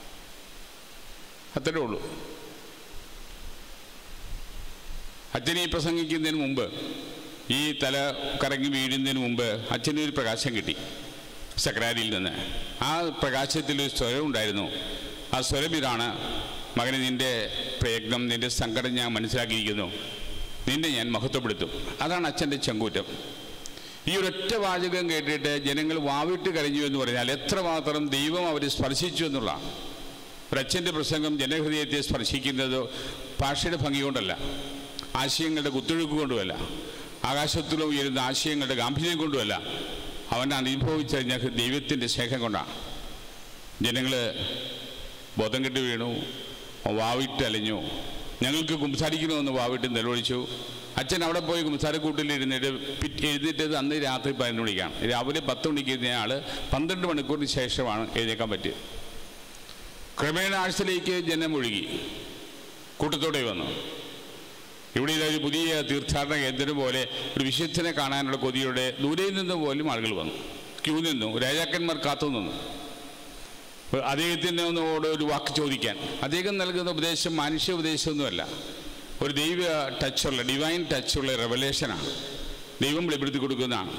അത്രേ ഉള്ളൂ അച്ഛനെ ഈ പ്രസംഗിക്കുന്നതിന് മുമ്പ് ഈ തല കറങ്ങി വീഴുന്നതിന് മുമ്പ് അച്ഛനൊരു പ്രകാശം കിട്ടി സക്രാരിയിൽ നിന്ന് ആ പ്രകാശത്തിൽ ഒരു സ്വരം ഉണ്ടായിരുന്നു ആ സ്വരം ഇതാണ് മകനെ നിന്റെ പ്രയത്നം നിന്റെ സങ്കടം ഞാൻ മനസ്സിലാക്കിയിരിക്കുന്നു നിന്നെ ഞാൻ മഹത്വപ്പെടുത്തും അതാണ് അച്ഛൻ്റെ ചെങ്കൂറ്റം ഈ ഒരൊറ്റ വാചകം കേട്ടിട്ട് ജനങ്ങൾ വാവിട്ട് കരഞ്ഞു എന്ന് പറഞ്ഞാൽ എത്രമാത്രം ദൈവം അവരെ സ്പർശിച്ചു എന്നുള്ളതാണ് ഒരച്ഛൻ്റെ പ്രസംഗം ജനഹൃദയത്തെ സ്പർശിക്കുന്നത് ഭാഷയുടെ ഭംഗി കൊണ്ടല്ല ആശയങ്ങളുടെ കുത്തൊഴുക്ക് കൊണ്ടുമല്ല ആകാശത്തിലും ഉയരുന്ന ആശയങ്ങളുടെ ഗാംഭീര്യം കൊണ്ടുമല്ല അവൻ അനുഭവിച്ചറിഞ്ഞ ദൈവത്തിൻ്റെ സ്നേഹം കൊണ്ടാണ് ജനങ്ങൾ ബോധം കെട്ട് വീണു വാവിട്ട് അലഞ്ഞു ഞങ്ങൾക്ക് കുംസാരിക്കണമെന്ന് വാവിട്ട് നിലവിളിച്ചു അച്ഛൻ അവിടെ പോയി കുംസാരക്കൂട്ടിൽ ഇരുന്നിട്ട് പിറ്റ് എഴുന്നേറ്റത് അന്ന് രാത്രി പതിനൊന്ന് മണിക്കാണ് രാവിലെ പത്ത് മണിക്ക് ഇരുന്ന ആൾ പന്ത്രണ്ട് മണിക്കൂറിന് ശേഷമാണ് എഴുന്നേക്കാൻ പറ്റിയത് ക്രമേണ ആഴ്ചയിലേക്ക് ജനം ഒഴുകി കൂട്ടത്തോടെ വന്നു ഇവിടെ ഇതാ ഒരു പുതിയ തീർത്ഥാടന കേന്ദ്രം പോലെ ഒരു വിശുദ്ധനെ കാണാനുള്ള കൊതിയുടെ ദൂരയിൽ നിന്ന് പോലും ആളുകൾ വന്നു ക്യൂ നിന്നു രാജാക്കന്മാർ കാത്തു നിന്നു അപ്പോൾ അദ്ദേഹത്തിൻ്റെ ഒന്നോട് ഒരു വാക്ക് ചോദിക്കാൻ അദ്ദേഹം നൽകുന്ന ഉപദേശം മാനുഷ്യ ഉപദേശമൊന്നുമല്ല ഒരു ദൈവ ടച്ചുള്ള ഡിവൈൻ ടച്ചുള്ള റെവലേഷനാണ് ദൈവം വെളിപ്പെടുത്തി കൊടുക്കുന്നതാണ്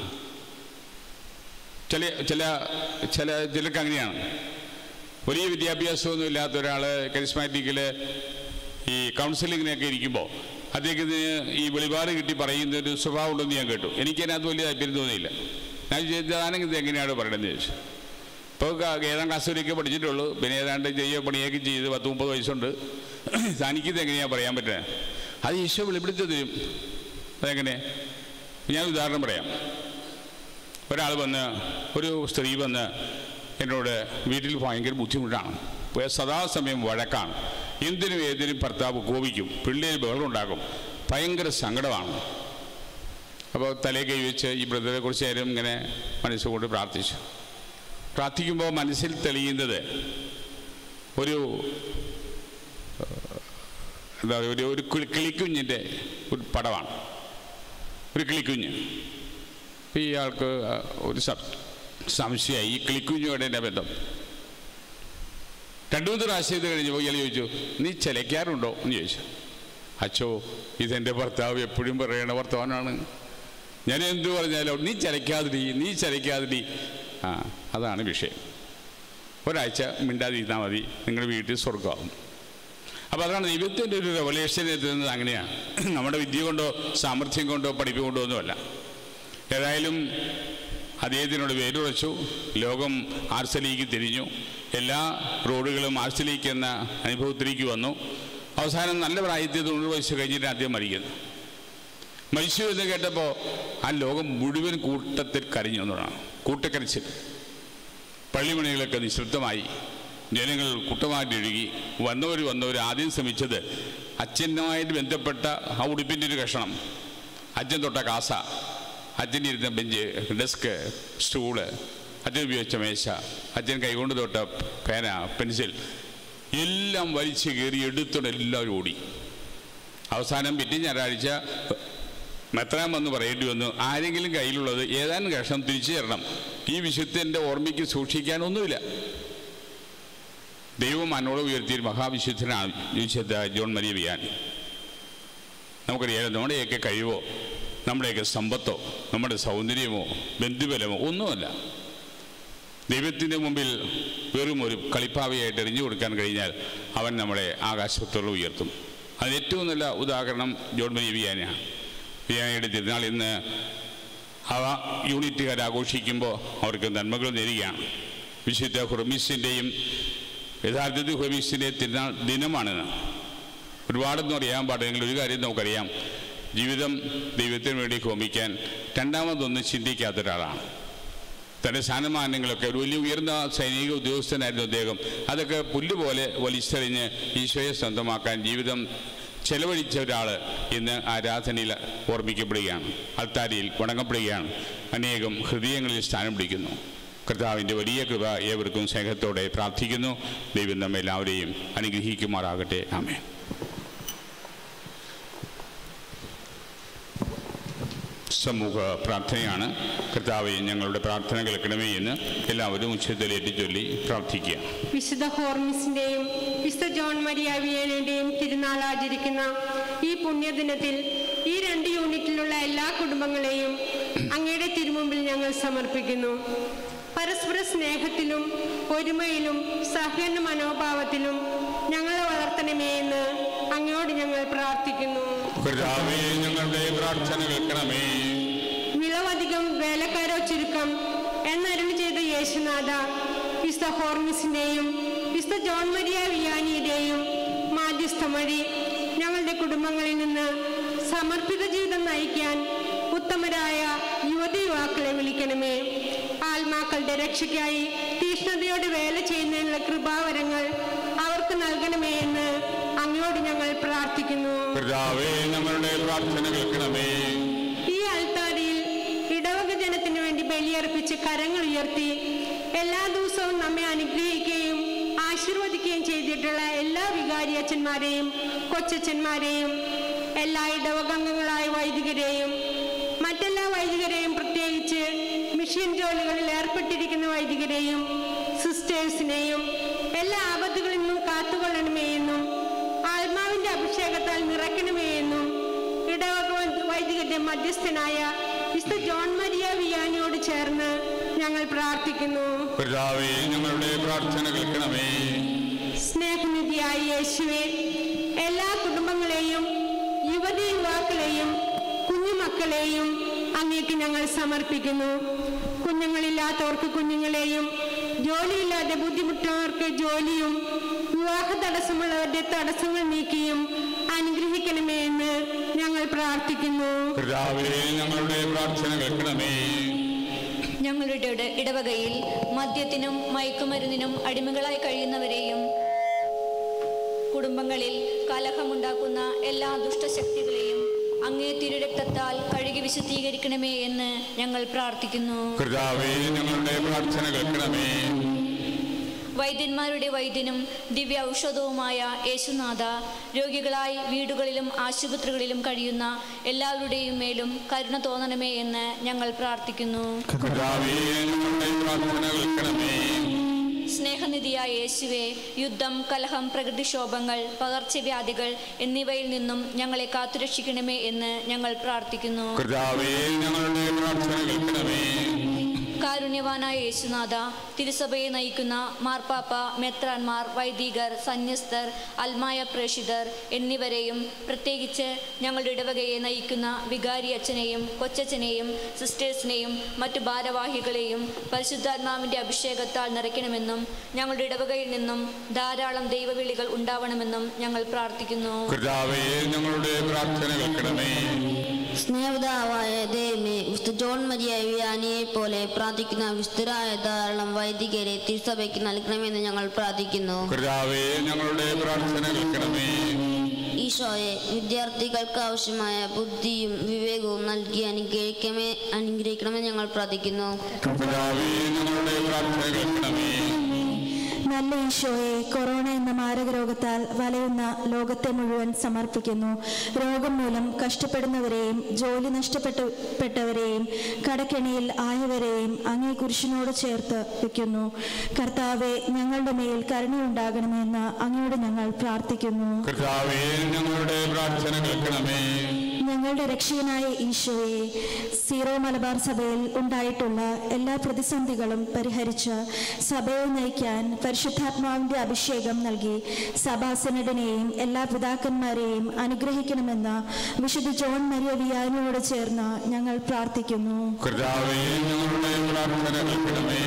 ചില ചില ചില ചിലർക്ക് അങ്ങനെയാണ് വലിയ വിദ്യാഭ്യാസമൊന്നും ഇല്ലാത്ത ഒരാൾ കരിസ്മാറ്റിക്കിൽ ഈ കൗൺസിലിങ്ങിനൊക്കെ ഇരിക്കുമ്പോൾ അദ്ദേഹത്തിന് ഈ വെളിപാട് കിട്ടി പറയുന്ന ഒരു സ്വഭാവം ഉണ്ടെന്ന് ഞാൻ കേട്ടു എനിക്കതിനകത്ത് വലിയ താല്പര്യം തോന്നിയില്ല ഞാൻ ചോദിച്ചതാണെങ്കിൽ ഇത് എങ്ങനെയാണ് പറയണമെന്ന് ചോദിച്ചു ഇപ്പോൾ ഏതാം ക്ലാസ് വരെയൊക്കെ പഠിച്ചിട്ടുള്ളൂ പിന്നെ ഏതാണ്ട് ചെറിയ പണിയൊക്കെ ചെയ്ത് പത്ത് മുപ്പത് വയസ്സുണ്ട് തനിക്കിത് എങ്ങനെയാണ് പറയാൻ പറ്റുക അത് ഈശോ വെളിപ്പെടുത്തി തരും അതെങ്ങനെ ഞാൻ ഉദാഹരണം പറയാം ഒരാൾ വന്ന് ഒരു സ്ത്രീ വന്ന് എന്നോട് വീട്ടിൽ ഭയങ്കര ബുദ്ധിമുട്ടാണ് ഇപ്പോൾ സദാസമയം വഴക്കാണ് എന്തിനും ഏതിനും ഭർത്താവ് കോപിക്കും പിള്ളേർ ബഹളമുണ്ടാക്കും ഭയങ്കര സങ്കടമാണ് അപ്പോൾ തലേ കൈ വെച്ച് ഈ ബ്രദറെ കുറച്ച് നേരം ഇങ്ങനെ മനസ്സുകൊണ്ട് പ്രാർത്ഥിച്ചു പ്രാർത്ഥിക്കുമ്പോൾ മനസ്സിൽ തെളിയുന്നത് ഒരു എന്താ പറയുക ഒരു ഒരു കിളി- കിളിക്കുഞ്ഞിൻ്റെ ഒരു പടമാണ് ഒരു കിളിക്കുഞ്ഞ് അപ്പോൾ ഈ ആൾക്ക് ഒരു സം- സംശയമായി ഈ കിളിക്കുഞ്ഞുമായിട്ട് എൻ്റെ ബന്ധം രണ്ടു മൂന്ന് പ്രാവശ്യം ഇത് കഴിഞ്ഞപ്പോൾ ഇയാൾ ചോദിച്ചു നീ ചിലയ്ക്കാറുണ്ടോ എന്ന് ചോദിച്ചു അച്ചോ ഇതെൻ്റെ ഭർത്താവ് എപ്പോഴും പറയണ വർത്തമാനമാണ് ഞാൻ എന്തു പറഞ്ഞാലും നീ ചിലയ്ക്കാതിരി നീ ചിലയ്ക്കാതിരി ആ അതാണ് വിഷയം ഒരാഴ്ച മിണ്ടാതിരുന്നാൽ മതി നിങ്ങളുടെ വീട്ടിൽ സ്വർഗമാകും അപ്പോൾ അതാണ് ദൈവത്തിൻ്റെ ഒരു റെവലേഷൻ എത്തുന്നത് അങ്ങനെയാണ് നമ്മുടെ വിദ്യ കൊണ്ടോ സാമർഥ്യം കൊണ്ടോ പഠിപ്പ് കൊണ്ടോ ഒന്നുമല്ല ഏതായാലും അദ്ദേഹത്തിനോട് വേരുറച്ചു ലോകം ആർസലേക്ക് തിരിഞ്ഞു എല്ലാ റോഡുകളും ആർസലേക്ക് എന്ന അനുഭവത്തിലേക്ക് വന്നു അവസാനം നല്ല പ്രായത്തിൽ തൊണ്ണൂറ് വയസ്സ് കഴിഞ്ഞിട്ട് ആദ്യം മരിക്കുന്നു മരിച്ചു എന്ന് കേട്ടപ്പോൾ ആ ലോകം മുഴുവൻ കൂട്ടത്തിൽ കരഞ്ഞു എന്നുള്ളതാണ് കൂട്ടക്കരച്ചിൽ പള്ളിമണികളൊക്കെ നിശബ്ദമായി ജനങ്ങൾ കൂട്ടമായിട്ട് ഒഴുകി വന്നവർ വന്നവർ ആദ്യം ശ്രമിച്ചത് അച്ഛനുമായിട്ട് ബന്ധപ്പെട്ട ആ ഉടുപ്പിൻ്റെ ഒരു കഷണം അച്ഛൻ തൊട്ട കാസ അച്ഛൻ്റെ ഇരുന്ന ബെഞ്ച് ഡെസ്ക് സ്റ്റൂള് അച്ഛൻ ഉപയോഗിച്ച മേശ അച്ഛൻ കൈകൊണ്ട് തൊട്ട പേന പെൻസിൽ എല്ലാം വലിച്ചു കയറി എടുത്തോണ്ട് എല്ലാവരും ഓടി അവസാനം പിറ്റേ ഞായറാഴ്ച മെത്രാൻ വന്ന് പറയേണ്ടി വന്നു ആരെങ്കിലും കയ്യിലുള്ളത് ഏതാനും കഷ്ണം തിരിച്ചു തരണം ഈ വിശുദ്ധൻ്റെ ഓർമ്മയ്ക്ക് സൂക്ഷിക്കാനൊന്നുമില്ല ദൈവം മനോളം ഉയർത്തിയ ഒരു മഹാവിശുദ്ധനാണ് വിശുദ്ധ ജോൺ മരിയ വിയാനി നമുക്കറിയാലോ നമ്മുടെയൊക്കെ കഴിവോ നമ്മുടെയൊക്കെ സമ്പത്തോ നമ്മുടെ സൗന്ദര്യമോ ബന്ധുബലമോ ഒന്നുമല്ല ദൈവത്തിൻ്റെ മുമ്പിൽ വെറും ഒരു കളിപ്പാവയായിട്ട് എറിഞ്ഞു കൊടുക്കാൻ കഴിഞ്ഞാൽ അവൻ നമ്മളെ ആകാശത്തോളം ഉയർത്തും അതിന് ഏറ്റവും നല്ല ഉദാഹരണം ജോൺ മരിയ വിയാനിയാണ് വിയാനിയുടെ തിരുനാൾ ഇന്ന് അവ യൂണിറ്റുകാർ ആഘോഷിക്കുമ്പോൾ അവർക്ക് നന്മകൾ നേരുകയാണ് വിശുദ്ധ ഹുറമീസിൻ്റെയും യഥാർത്ഥത്തിൽ ഹുറമീസിൻ്റെ തിരുനാൾ ദിനമാണിന്ന് ഒരുപാടൊന്നും അറിയാൻ പാടില്ലെങ്കിൽ ഒരു കാര്യം നമുക്കറിയാം ജീവിതം ദൈവത്തിന് വേണ്ടി ഹോമിക്കാൻ രണ്ടാമതൊന്നും ചിന്തിക്കാത്ത ഒരാളാണ് തൻ്റെ സ്ഥാനമാനങ്ങളൊക്കെ ഒരു വലിയ ഉയർന്ന സൈനിക ഉദ്യോഗസ്ഥനായിരുന്നു അദ്ദേഹം അതൊക്കെ പുല്ലുപോലെ വലിച്ചെറിഞ്ഞ് ഈശോയെ സ്വന്തമാക്കാൻ ജീവിതം ചെലവഴിച്ച ഒരാൾ ഇന്ന് ആരാധനയിൽ ഓർമ്മിക്കപ്പെടുകയാണ് അൽത്താരിയിൽ വണങ്ങപ്പെടുകയാണ് അനേകം ഹൃദയങ്ങളിൽ സ്ഥാനം പിടിക്കുന്നു കർത്താവിൻ്റെ വലിയ കൃപ ഏവർക്കും സ്നേഹത്തോടെ പ്രാർത്ഥിക്കുന്നു ദൈവം നമ്മെ എല്ലാവരെയും അനുഗ്രഹിക്കുമാറാകട്ടെ ആമേ സമൂഹ പ്രാർത്ഥനയാണ് കർത്താവെ ഞങ്ങളുടെ പ്രാർത്ഥന കേൾക്കണമേ എന്ന് എല്ലാവരും ഉച്ചത്തിലേറ്റ് ചൊല്ലി പ്രാർത്ഥിക്കുക വിശുദ്ധ ഹോർമിസിന്റെയും വിശുദ്ധ ജോൺ മരിയ വിയനയുടെയും തിരുനാൾ ആചരിക്കുന്ന ഈ പുണ്യദിനത്തിൽ ഈ രണ്ട് യൂണിറ്റിലുള്ള എല്ലാ കുടുംബങ്ങളെയും അങ്ങയുടെ തിരുമുമ്പിൽ ഞങ്ങൾ സമർപ്പിക്കുന്നു പരസ്പര സ്നേഹത്തിലും ഒരുമയിലും സഹകരണ മനോഭാവത്തിലും ഞങ്ങളെ വളർത്തണമേ എന്ന് അങ്ങയോട് ഞങ്ങൾ പ്രാർത്ഥിക്കുന്നു കർത്താവെ ഞങ്ങളുടെ പ്രാർത്ഥന കേൾക്കണമേ വിളവധികം വേലക്കാരോ ചുരുക്കം എന്നരുളി ചെയ്ത യേശുനാഥ വിശുദ്ധ ഹോർമിസിന്റെയും വിശുദ്ധ ജോൺ മരിയ വിയാനിയുടെയും മാധ്യസ്ഥം വഴി ഞങ്ങളുടെ കുടുംബങ്ങളിൽ നിന്ന് സമർപ്പിത ജീവിതം നയിക്കാൻ ഉത്തമരായ യുവതി യുവാക്കളെ വിളിക്കണമേ ആത്മാക്കളുടെ രക്ഷയ്ക്കായി തീഷ്ണതയോടെ വേല ചെയ്യുന്നതിനുള്ള കൃപാവരങ്ങൾ അവർക്ക് നൽകണമേ എന്ന് അങ്ങയോട് ഞങ്ങൾ പ്രാർത്ഥിക്കുന്നു കർത്താവെ ഞങ്ങളുടെ പ്രാർത്ഥന കേൾക്കണമേ ഈ അൽത്താരിയിൽ ഇടവക ജനത്തിനു വേണ്ടി ബലിയർപ്പിച്ച് കരങ്ങൾ ഉയർത്തി എല്ലാ ദിവസവും നമ്മെ അനുഗ്രഹിക്കുകയും ആശീർവദിക്കുകയും ചെയ്തിട്ടുള്ള എല്ലാ വികാരി അച്ഛന്മാരെയും കൊച്ചച്ഛന്മാരെയും എല്ലാ ഇടവകംഗങ്ങളായ വൈദികരെയും മറ്റെല്ലാ വൈദികരെയും പ്രത്യേകിച്ച് മിഷൻ ജോലികളിൽ ഏർപ്പെട്ടിരിക്കുന്ന വൈദികരെയും സിസ്റ്റേഴ്സിനെയും എല്ലാ ആപത്തുകളിൽ നിന്നും കാത്തുകൊള്ളണമേ എന്നും ആത്മാവിന്റെ അഭിഷേകത്താൽ നിറയ്ക്കണമേ എന്നും ഇടവക വൈദികന്റെ മധ്യസ്ഥനായ വിശുദ്ധ ജോൺ മരിയ വിയാനിയോട് ചേർന്ന് ഞങ്ങൾ പ്രാർത്ഥിക്കുന്നു കർത്താവെ ഞങ്ങളുടെ പ്രാർത്ഥന കേൾക്കണമേ സ്നേഹനിധിയായ യേശുവെ എല്ലാ കുടുംബങ്ങളെയും യുവതി യുവാക്കളെയും കുഞ്ഞുമക്കളെയും അങ്ങേക്ക് ഞങ്ങൾ സമർപ്പിക്കുന്നു കുഞ്ഞുങ്ങളില്ലാത്തവർക്ക് കുഞ്ഞുങ്ങളെയും ജോലിയില്ലാതെ ബുദ്ധിമുട്ടുന്നവർക്ക് ജോലിയും വിവാഹ തടസ്സമുള്ളവരുടെ തടസ്സങ്ങൾ നീക്കിയും അനുഗ്രഹിക്കണമേ എന്ന് ഞങ്ങൾ പ്രാർത്ഥിക്കുന്നു കർത്താവെ ഞങ്ങളുടെ പ്രാർത്ഥന കേൾക്കണമേ ഞങ്ങളുടെ ഇട- ഇടവകയിൽ മദ്യത്തിനും മയക്കുമരുന്നിനും അടിമകളായി കഴിയുന്നവരെയും കുടുംബങ്ങളിൽ കലഹമുണ്ടാക്കുന്ന എല്ലാ ദുഷ്ടശക്തികളെയും അങ്ങേ തിരുരക്തത്താൽ കഴുകി വിശുദ്ധീകരിക്കണമേ എന്ന് ഞങ്ങൾ പ്രാർത്ഥിക്കുന്നു കർത്താവെ ഞങ്ങളുടെ പ്രാർത്ഥന കേൾക്കണമേ വൈദ്യന്മാരുടെ വൈദ്യനും ദിവ്യ ഔഷധവുമായ യേശുനാഥ രോഗികളായി വീടുകളിലും ആശുപത്രികളിലും കഴിയുന്ന എല്ലാവരുടെയും മേലും കരുണ തോന്നണമേ എന്ന് ഞങ്ങൾ പ്രാർത്ഥിക്കുന്നു കർത്താവെ ഞങ്ങളുടെ പ്രാർത്ഥന കേൾക്കണമേ സ്നേഹനിധിയായ യേശുവെ യുദ്ധം കലഹം പ്രകൃതിക്ഷോഭങ്ങൾ പകർച്ചവ്യാധികൾ എന്നിവയിൽ നിന്നും ഞങ്ങളെ കാത്തുരക്ഷിക്കണമേ എന്ന് ഞങ്ങൾ പ്രാർത്ഥിക്കുന്നു കർത്താവെ ഞങ്ങളുടെ പ്രാർത്ഥന കേൾക്കണമേ കാരുണ്യവാനായ യേശുനാഥ തിരുസഭയെ നയിക്കുന്ന മാർപ്പാപ്പ മെത്രാന്മാർ വൈദികർ സന്യസ്തർ അൽമായ പ്രേഷിതർ എന്നിവരെയും പ്രത്യേകിച്ച് ഞങ്ങളുടെ ഇടവകയെ നയിക്കുന്ന വികാരി അച്ഛനെയും കൊച്ചച്ഛനെയും സിസ്റ്റേഴ്സിനെയും മറ്റു ഭാരവാഹികളെയും പരിശുദ്ധാത്മാവിൻ്റെ അഭിഷേകത്താൽ നിറയ്ക്കണമെന്നും ഞങ്ങളുടെ ഇടവകയിൽ നിന്നും ധാരാളം ദൈവവിളികൾ ഉണ്ടാവണമെന്നും ഞങ്ങൾ പ്രാർത്ഥിക്കുന്നു കർത്താവെ ഞങ്ങളുടെ പ്രാർത്ഥന കേൾക്കണമേ സ്നേഹപിതാവായ ദൈവമേ വിശുദ്ധ ജോൺ മരിയ വിയാനിയെ പോലെ പ്രാർത്ഥിക്കുന്ന വിശുദ്ധരായ ധാരാളം വൈദികരെ തിരുസഭയ്ക്ക് നൽകണമെന്ന് ഞങ്ങൾ പ്രാർത്ഥിക്കുന്നു കർത്താവെ ഞങ്ങളുടെ പ്രാർത്ഥന കേൾക്കണമേ ഈശോയെ വിദ്യാർത്ഥികൾക്ക് ആവശ്യമായ ബുദ്ധിയും വിവേകവും നൽകി അനുഗ്രഹിക്കമേ അനുഗ്രഹിക്കണമെന്ന് ഞങ്ങൾ പ്രാർത്ഥിക്കുന്നു കർത്താവെ ഞങ്ങളുടെ പ്രാർത്ഥന കേൾക്കണമേ നല്ല ഈശോയെ കൊറോണ എന്ന മാരക രോഗത്താൽ വലയുന്ന ലോകത്തെ മുഴുവൻ സമർപ്പിക്കുന്നു രോഗം മൂലം കഷ്ടപ്പെടുന്നവരെയും ജോലി നഷ്ടപ്പെട്ടു പെട്ടവരെയും കടക്കെണിയിൽ ആയവരെയും അങ്ങേ കുരിശിനോട് ചേർത്ത് വയ്ക്കുന്നു കർത്താവെ ഞങ്ങളുടെ മേൽ കരുണയുണ്ടാകണമെന്ന് അങ്ങയോട് ഞങ്ങൾ പ്രാർത്ഥിക്കുന്നു കർത്താവെ ഞങ്ങളുടെ പ്രാർത്ഥന കേൾക്കണമേ ഞങ്ങളുടെ രക്ഷകനായ ഈശോയെ സീറോ മലബാർ സഭയിൽ ഉണ്ടായിട്ടുള്ള എല്ലാ പ്രതിസന്ധികളും പരിഹരിച്ച് സഭയെ നയിക്കാൻ പരിശുദ്ധാത്മാവിന്റെ അഭിഷേകം നൽകി സഭാ സെനഡിനെയും എല്ലാ പിതാക്കന്മാരെയും അനുഗ്രഹിക്കണമെന്ന് വിശുദ്ധ ജോൺ മരിയ വിയാനിയോട് ചേർന്ന് ഞങ്ങൾ പ്രാർത്ഥിക്കുന്നു കർത്താവേ ഞങ്ങളുടെ പ്രാർത്ഥന കേൾക്കണമേ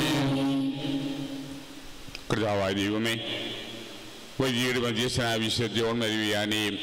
കർത്താവായ ദൈവമേ വൈദികരുടെ മധ്യസ്ഥനായ വിശുദ്ധ ജോൺ മരുവിയാനെയും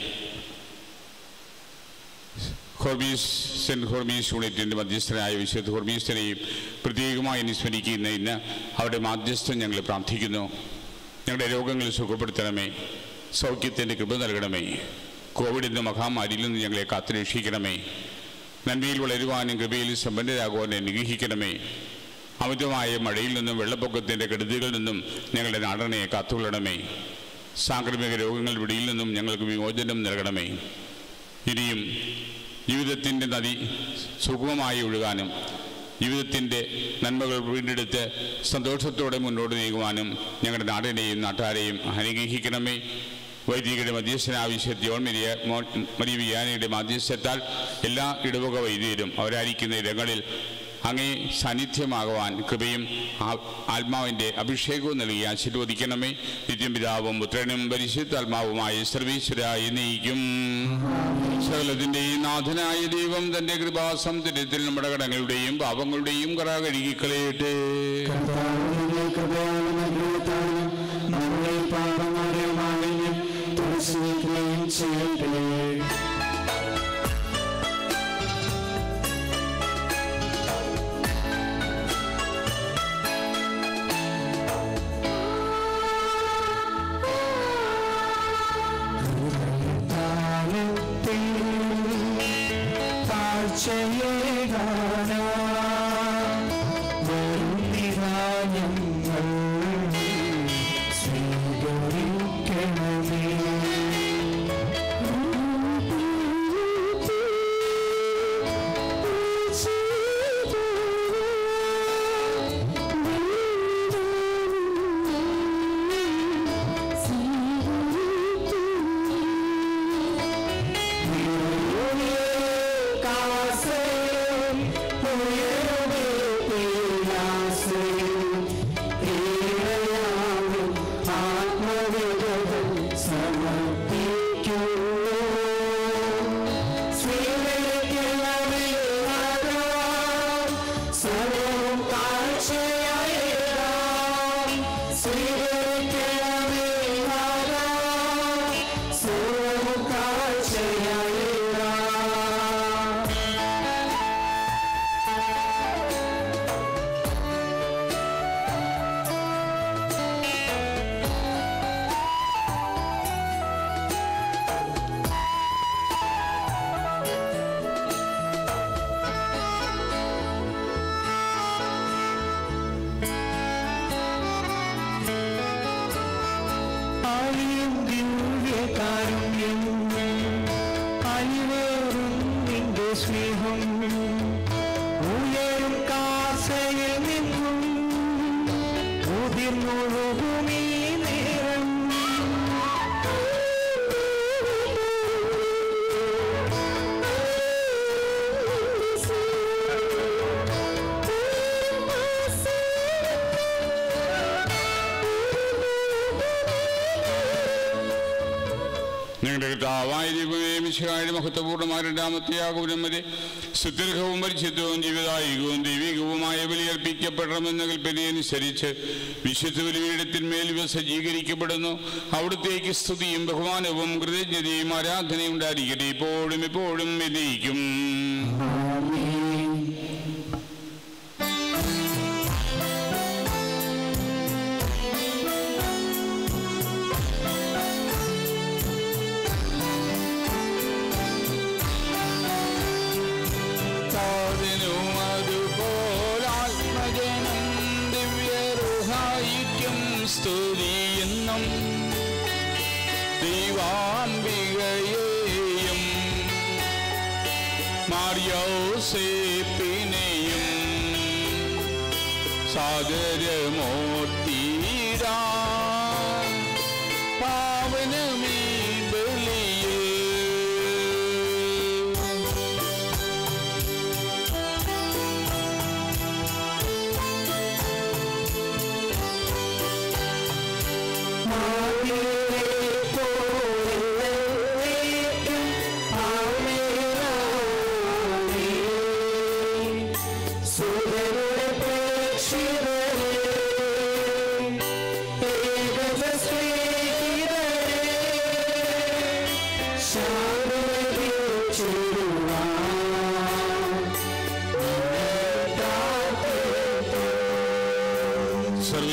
ഹോർമീസ് സെന്റ് ഹോർമീസ് യൂണിറ്റിൻ്റെ മധ്യസ്ഥനായ വിശുദ്ധ ഹോർമീസിനെയും പ്രത്യേകമായി അനുസ്മരിക്കുന്ന ഇന്ന് അവരുടെ മാധ്യസ്ഥം ഞങ്ങൾ പ്രാർത്ഥിക്കുന്നു ഞങ്ങളുടെ രോഗങ്ങൾ സുഖപ്പെടുത്തണമേ സൗഖ്യത്തിൻ്റെ കൃപ നൽകണമേ കോവിഡിൻ്റെ മഹാമാരിയിൽ നിന്ന് ഞങ്ങളെ കാത്തുരക്ഷിക്കണമേ നന്മയിൽ വളരുവാനും കൃപയിൽ സമ്പന്നരാകുവാനും അനുഗ്രഹിക്കണമേ അമിതമായ മഴയിൽ നിന്നും വെള്ളപ്പൊക്കത്തിൻ്റെ കെടുതികളിൽ നിന്നും ഞങ്ങളുടെ നാടനെ കാത്തുകൊള്ളണമേ സാംക്രമിക രോഗങ്ങൾ പിടിയിൽ നിന്നും ഞങ്ങൾക്ക് വിമോചനം നൽകണമേ ഇനിയും ജീവിതത്തിൻ്റെ നദി സുഗമമായി ഒഴുകാനും ജീവിതത്തിൻ്റെ നന്മകൾ വീണ്ടെടുത്ത് സന്തോഷത്തോടെ മുന്നോട്ട് നീങ്ങുവാനും ഞങ്ങളുടെ നാടിനെയും നാട്ടുകാരെയും അനുഗ്രഹിക്കണമേ വൈദികരുടെ മധ്യസ്ഥനാവശ്യ ജോൺ മരിയ മോ മരിയ വിയാനയുടെ മധ്യസ്ഥത്താൽ എല്ലാ ഇടവക വൈദികരും അവരായിരിക്കുന്ന ഇടങ്ങളിൽ അങ്ങേ സാന്നിധ്യമാകുവാൻ കൃപയും ആ- ആത്മാവിൻ്റെ അഭിഷേകവും നൽകി ആശീർവദിക്കണമേ നിത്യം പിതാവും പുത്രനും പരിശുദ്ധാത്മാവുമായ സർവീശ്വര എന്നേക്കും സകലത്തിൻ്റെയും നാഥനായ ദൈവം തൻ്റെ കൃപാസംതരത്തിൽ നമ്മുടെ കടങ്ങളുടെയും പാപങ്ങളുടെയും കറ കഴുകിക്കളയട്ടെ കർത്താവിന്റെ കൃപയാലും അനുഗ്രഹത്താലും നമ്മുടെ പാപങ്ങളുടെ മാലിന്യം തുടച്ചു നീക്കുകയും ചെയ്യട്ടെ താഴത്തിൽ താഴ്ചയേകാനാം വരുന്നിതാ ഞങ്ങൾ സ്വീകരിക്കണമേ ആലിയും ദിവ്യകാരുണ്യം അലിവേറും നിന്റെ സ്നേഹം ഉയരും കാസയിൽ നിന്നും ഉതിർന്നൊഴുകുമീ നേരം ഞങ്ങളുടെ കർത്താവായ ദൈവമേ മിശിഹായുടെ മഹത്വപൂർണ്ണമായ രണ്ടാമത്തെ ആകുലം വരെ സുദീർഘവും പരിശുദ്ധവും ജീവിതായികവും ദൈവികവുമായ ബലിയർപ്പിക്കപ്പെടണമെന്ന കൽപ്പനയനുസരിച്ച് വിശുദ്ധ ബലിപീഠത്തിന്മേൽ ഇവ സജ്ജീകരിക്കപ്പെടുന്നു അവിടുത്തേക്ക് സ്തുതിയും ബഹുമാനവും കൃതജ്ഞതയും ആരാധനയും ഉണ്ടായിരിക്കട്ടെ ഇപ്പോഴും എപ്പോഴും എന്നേക്കും താതിനും അതുപോലാത്മജനം ദിവ്യറുഹായിക്കും സ്തുതിയെന്നും ദൈവാംബികയെയും മാറിയോസേപ്പിനെയും സാഗരമോത്തീരാ പാവനമീ ബലിയിൽ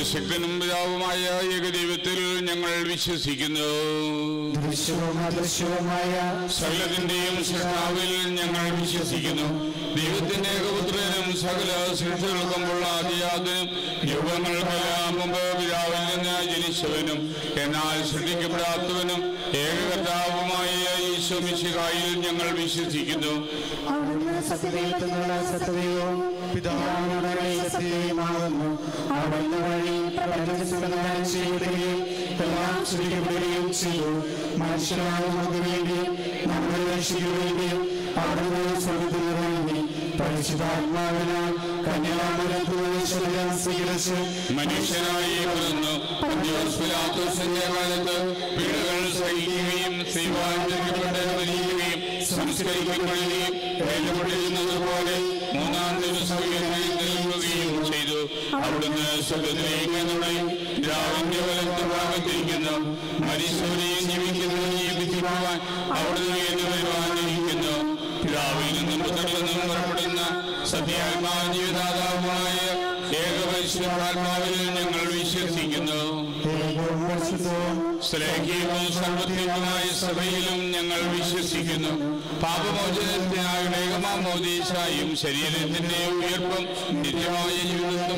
സർവശക്തനും പിതാവുമായ ഏകദൈവത്തിൽ ഞങ്ങൾ വിശ്വസിക്കുന്നു ദൃശ്യവും അദൃശ്യവുമായ സകലത്തിന്റെയും സൃഷ്ടാവിൽ ഞങ്ങൾ വിശ്വസിക്കുന്നു ദൈവത്തിന്റെ ഏകപുത്രനും സകല സൃഷ്ടികൾക്കും ആദ്യാദിനും യുഗങ്ങൾക്കെല്ലാം മുമ്പ് പിതാവിൽ നിന്ന് ജനിച്ചവനും എന്നാൽ സൃഷ്ടിക്കപ്പെടാത്തവനും ഏകകർത്താവുമായ ഈശോ മിശിഹായിൽ ഞങ്ങൾ വിശ്വസിക്കുന്നു അവിടുന്ന് സത്യദൈവത്തിനുള്ള സത്യദൈവവും പിതാവിനോട് സത്യമാകുന്നു അവിടുന്ന് വഴി പ്രപഞ്ചം സംവിധാനം ചെയ്യപ്പെടുകയും എല്ലാം സൃഷ്ടിക്കപ്പെടുകയും ചെയ്തു മനുഷ്യരായ നമുക്ക് വേണ്ടി നമ്മുടെ രക്ഷയ്ക്ക് വേണ്ടി അവിടുന്ന് സ്വർഗത്തിൽ ഇറങ്ങി പരിശുദ്ധാത്മാവിനാൽ കന്യാമരത്തിൽ ശരീരം സ്വീകരിച്ച് മനുഷ്യനായി പിറന്നു പന്തിയോസ്പിലാത്തോസിന്റെ കാലത്ത് പീഡകൾ സഹിക്കുകയും ശ്രീവാഞ്ചരിക്കപ്പെട്ട് മരിക്കുകയും സംസ്കരിക്കപ്പെടുകയും വേദപ്പെട്ടിരുന്നതുപോലെ മൂന്നാം ദിവസം എഴുന്നേൽക്കുകയും ചെയ്തു അവിടുന്ന് സ്വർഗത്തിലേക്ക് നുഴയും രാവിന്റെ വലത്ത് ഭാഗത്തിരിക്കുന്നു മരിച്ചവരെയും ജീവിക്കുന്നവരെയും വിധിക്കുവാൻ അവിടുന്ന് എന്ന് വരുവാനിരിക്കുന്നു പിതാവിൽ നിന്നും പുത്രനിൽ നിന്നും പുറപ്പെടുന്ന സത്യാത്മാ ജീവിതാതാവുമായ ഏകപരിശുദ്ധാത്മാവിൽ ഞങ്ങൾ വിശ്വസിക്കുന്നു ഏകവും പരിശുദ്ധവും സ്ലേഹീയവും സർവത്രികമായ സഭയിലും ഞങ്ങൾ വിശ്വസിക്കുന്നു പാപമോചനത്തിനായ ഏകമാമോദീശായും ശരീരത്തിന്റെ ഉയർപ്പും നിത്യമായ ജീവിതത്തും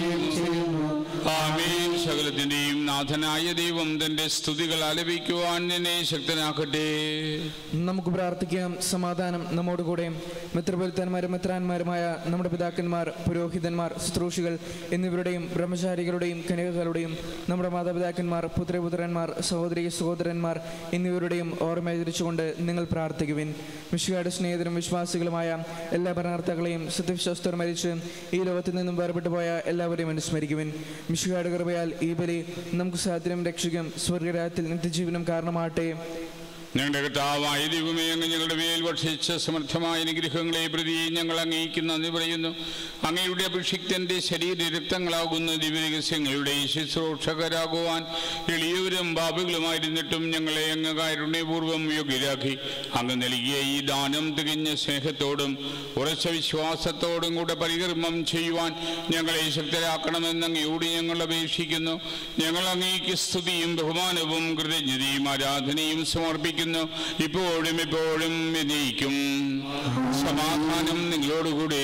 ആമീൻ സകലത്തിന്റെയും നാഥനായ ദൈവം തന്റെ സ്തുതികൾ ആലപിക്കുവാൻ എന്നെ ശക്തനാക്കട്ടെ നമുക്ക് പ്രാർത്ഥിക്കാം സമാധാനം നമ്മോടുകൂടെ മിത്രപുരത്തന്മാരും മിത്രാന്മാരുമായ നമ്മുടെ പിതാക്കന്മാർ പുരോഹിതന്മാർ ശുശ്രൂഷികൾ എന്നിവരുടെയും ബ്രഹ്മചാരികളുടെയും കനികകളുടെയും നമ്മുടെ മാതാപിതാക്കന്മാർ പുത്രപുത്രന്മാർ സഹോദരി സഹോദരന്മാർ എന്നിവരുടെയും ഓർമ്മ നിങ്ങൾ പ്രാർത്ഥിക്കുവിൻ മിഷുകാരുടെ സ്നേഹിതരും വിശ്വാസികളുമായ എല്ലാ ഭരണകർത്താക്കളെയും സത്യവിശ്വാസത്തോട് മരിച്ച് ഈ ലോകത്തിൽ നിന്നും വേർപെട്ടു പോയ എല്ലാവരെയും അനുസ്മരിക്കുവിൻ മിഷുകാരുടെ കൃപയാൽ ഈ ബലി നമുക്ക് സാധ്യം രക്ഷിക്കും സ്വർഗരാജ്യത്തിൽ നിത്യജീവനം കാരണമാകട്ടെ ഞങ്ങളുടെ കർത്താവായ ദൈവമേ അങ്ങ് ഞങ്ങളുടെ മേൽ ഭക്ഷിച്ച സമർത്ഥമായ അനുഗ്രഹങ്ങളെ പ്രതി ഞങ്ങൾ അങ്ങേക്ക് നന്ദി പറയുന്നു അങ്ങയുടെ അഭിഷിക്തന്റെ ശരീര രക്തങ്ങളാകുന്ന ദിവ്യരഹസ്യങ്ങളുടെ ശുശ്രൂഷകരാകുവാൻ എളിയവരും പാപികളുമായിരുന്നിട്ടും ഞങ്ങളെ അങ്ങ് കാരുണ്യപൂർവ്വം യോഗ്യരാക്കി അങ്ങ് നൽകിയ ഈ ദാനം തികഞ്ഞ സ്നേഹത്തോടും ഉറച്ച വിശ്വാസത്തോടും കൂടെ പരികർമ്മം ചെയ്യുവാൻ ഞങ്ങളെ ശക്തരാക്കണമെന്ന് അങ്ങയോട് ഞങ്ങൾ അപേക്ഷിക്കുന്നു ഞങ്ങൾ അങ്ങേക്ക് സ്തുതിയും ബഹുമാനവും കൃതജ്ഞതയും ആരാധനയും സമർപ്പിക്കുന്നു ഇപ്പോഴും എപ്പോഴും എന്നേക്കും സമാധാനം നിങ്ങളോടുകൂടെ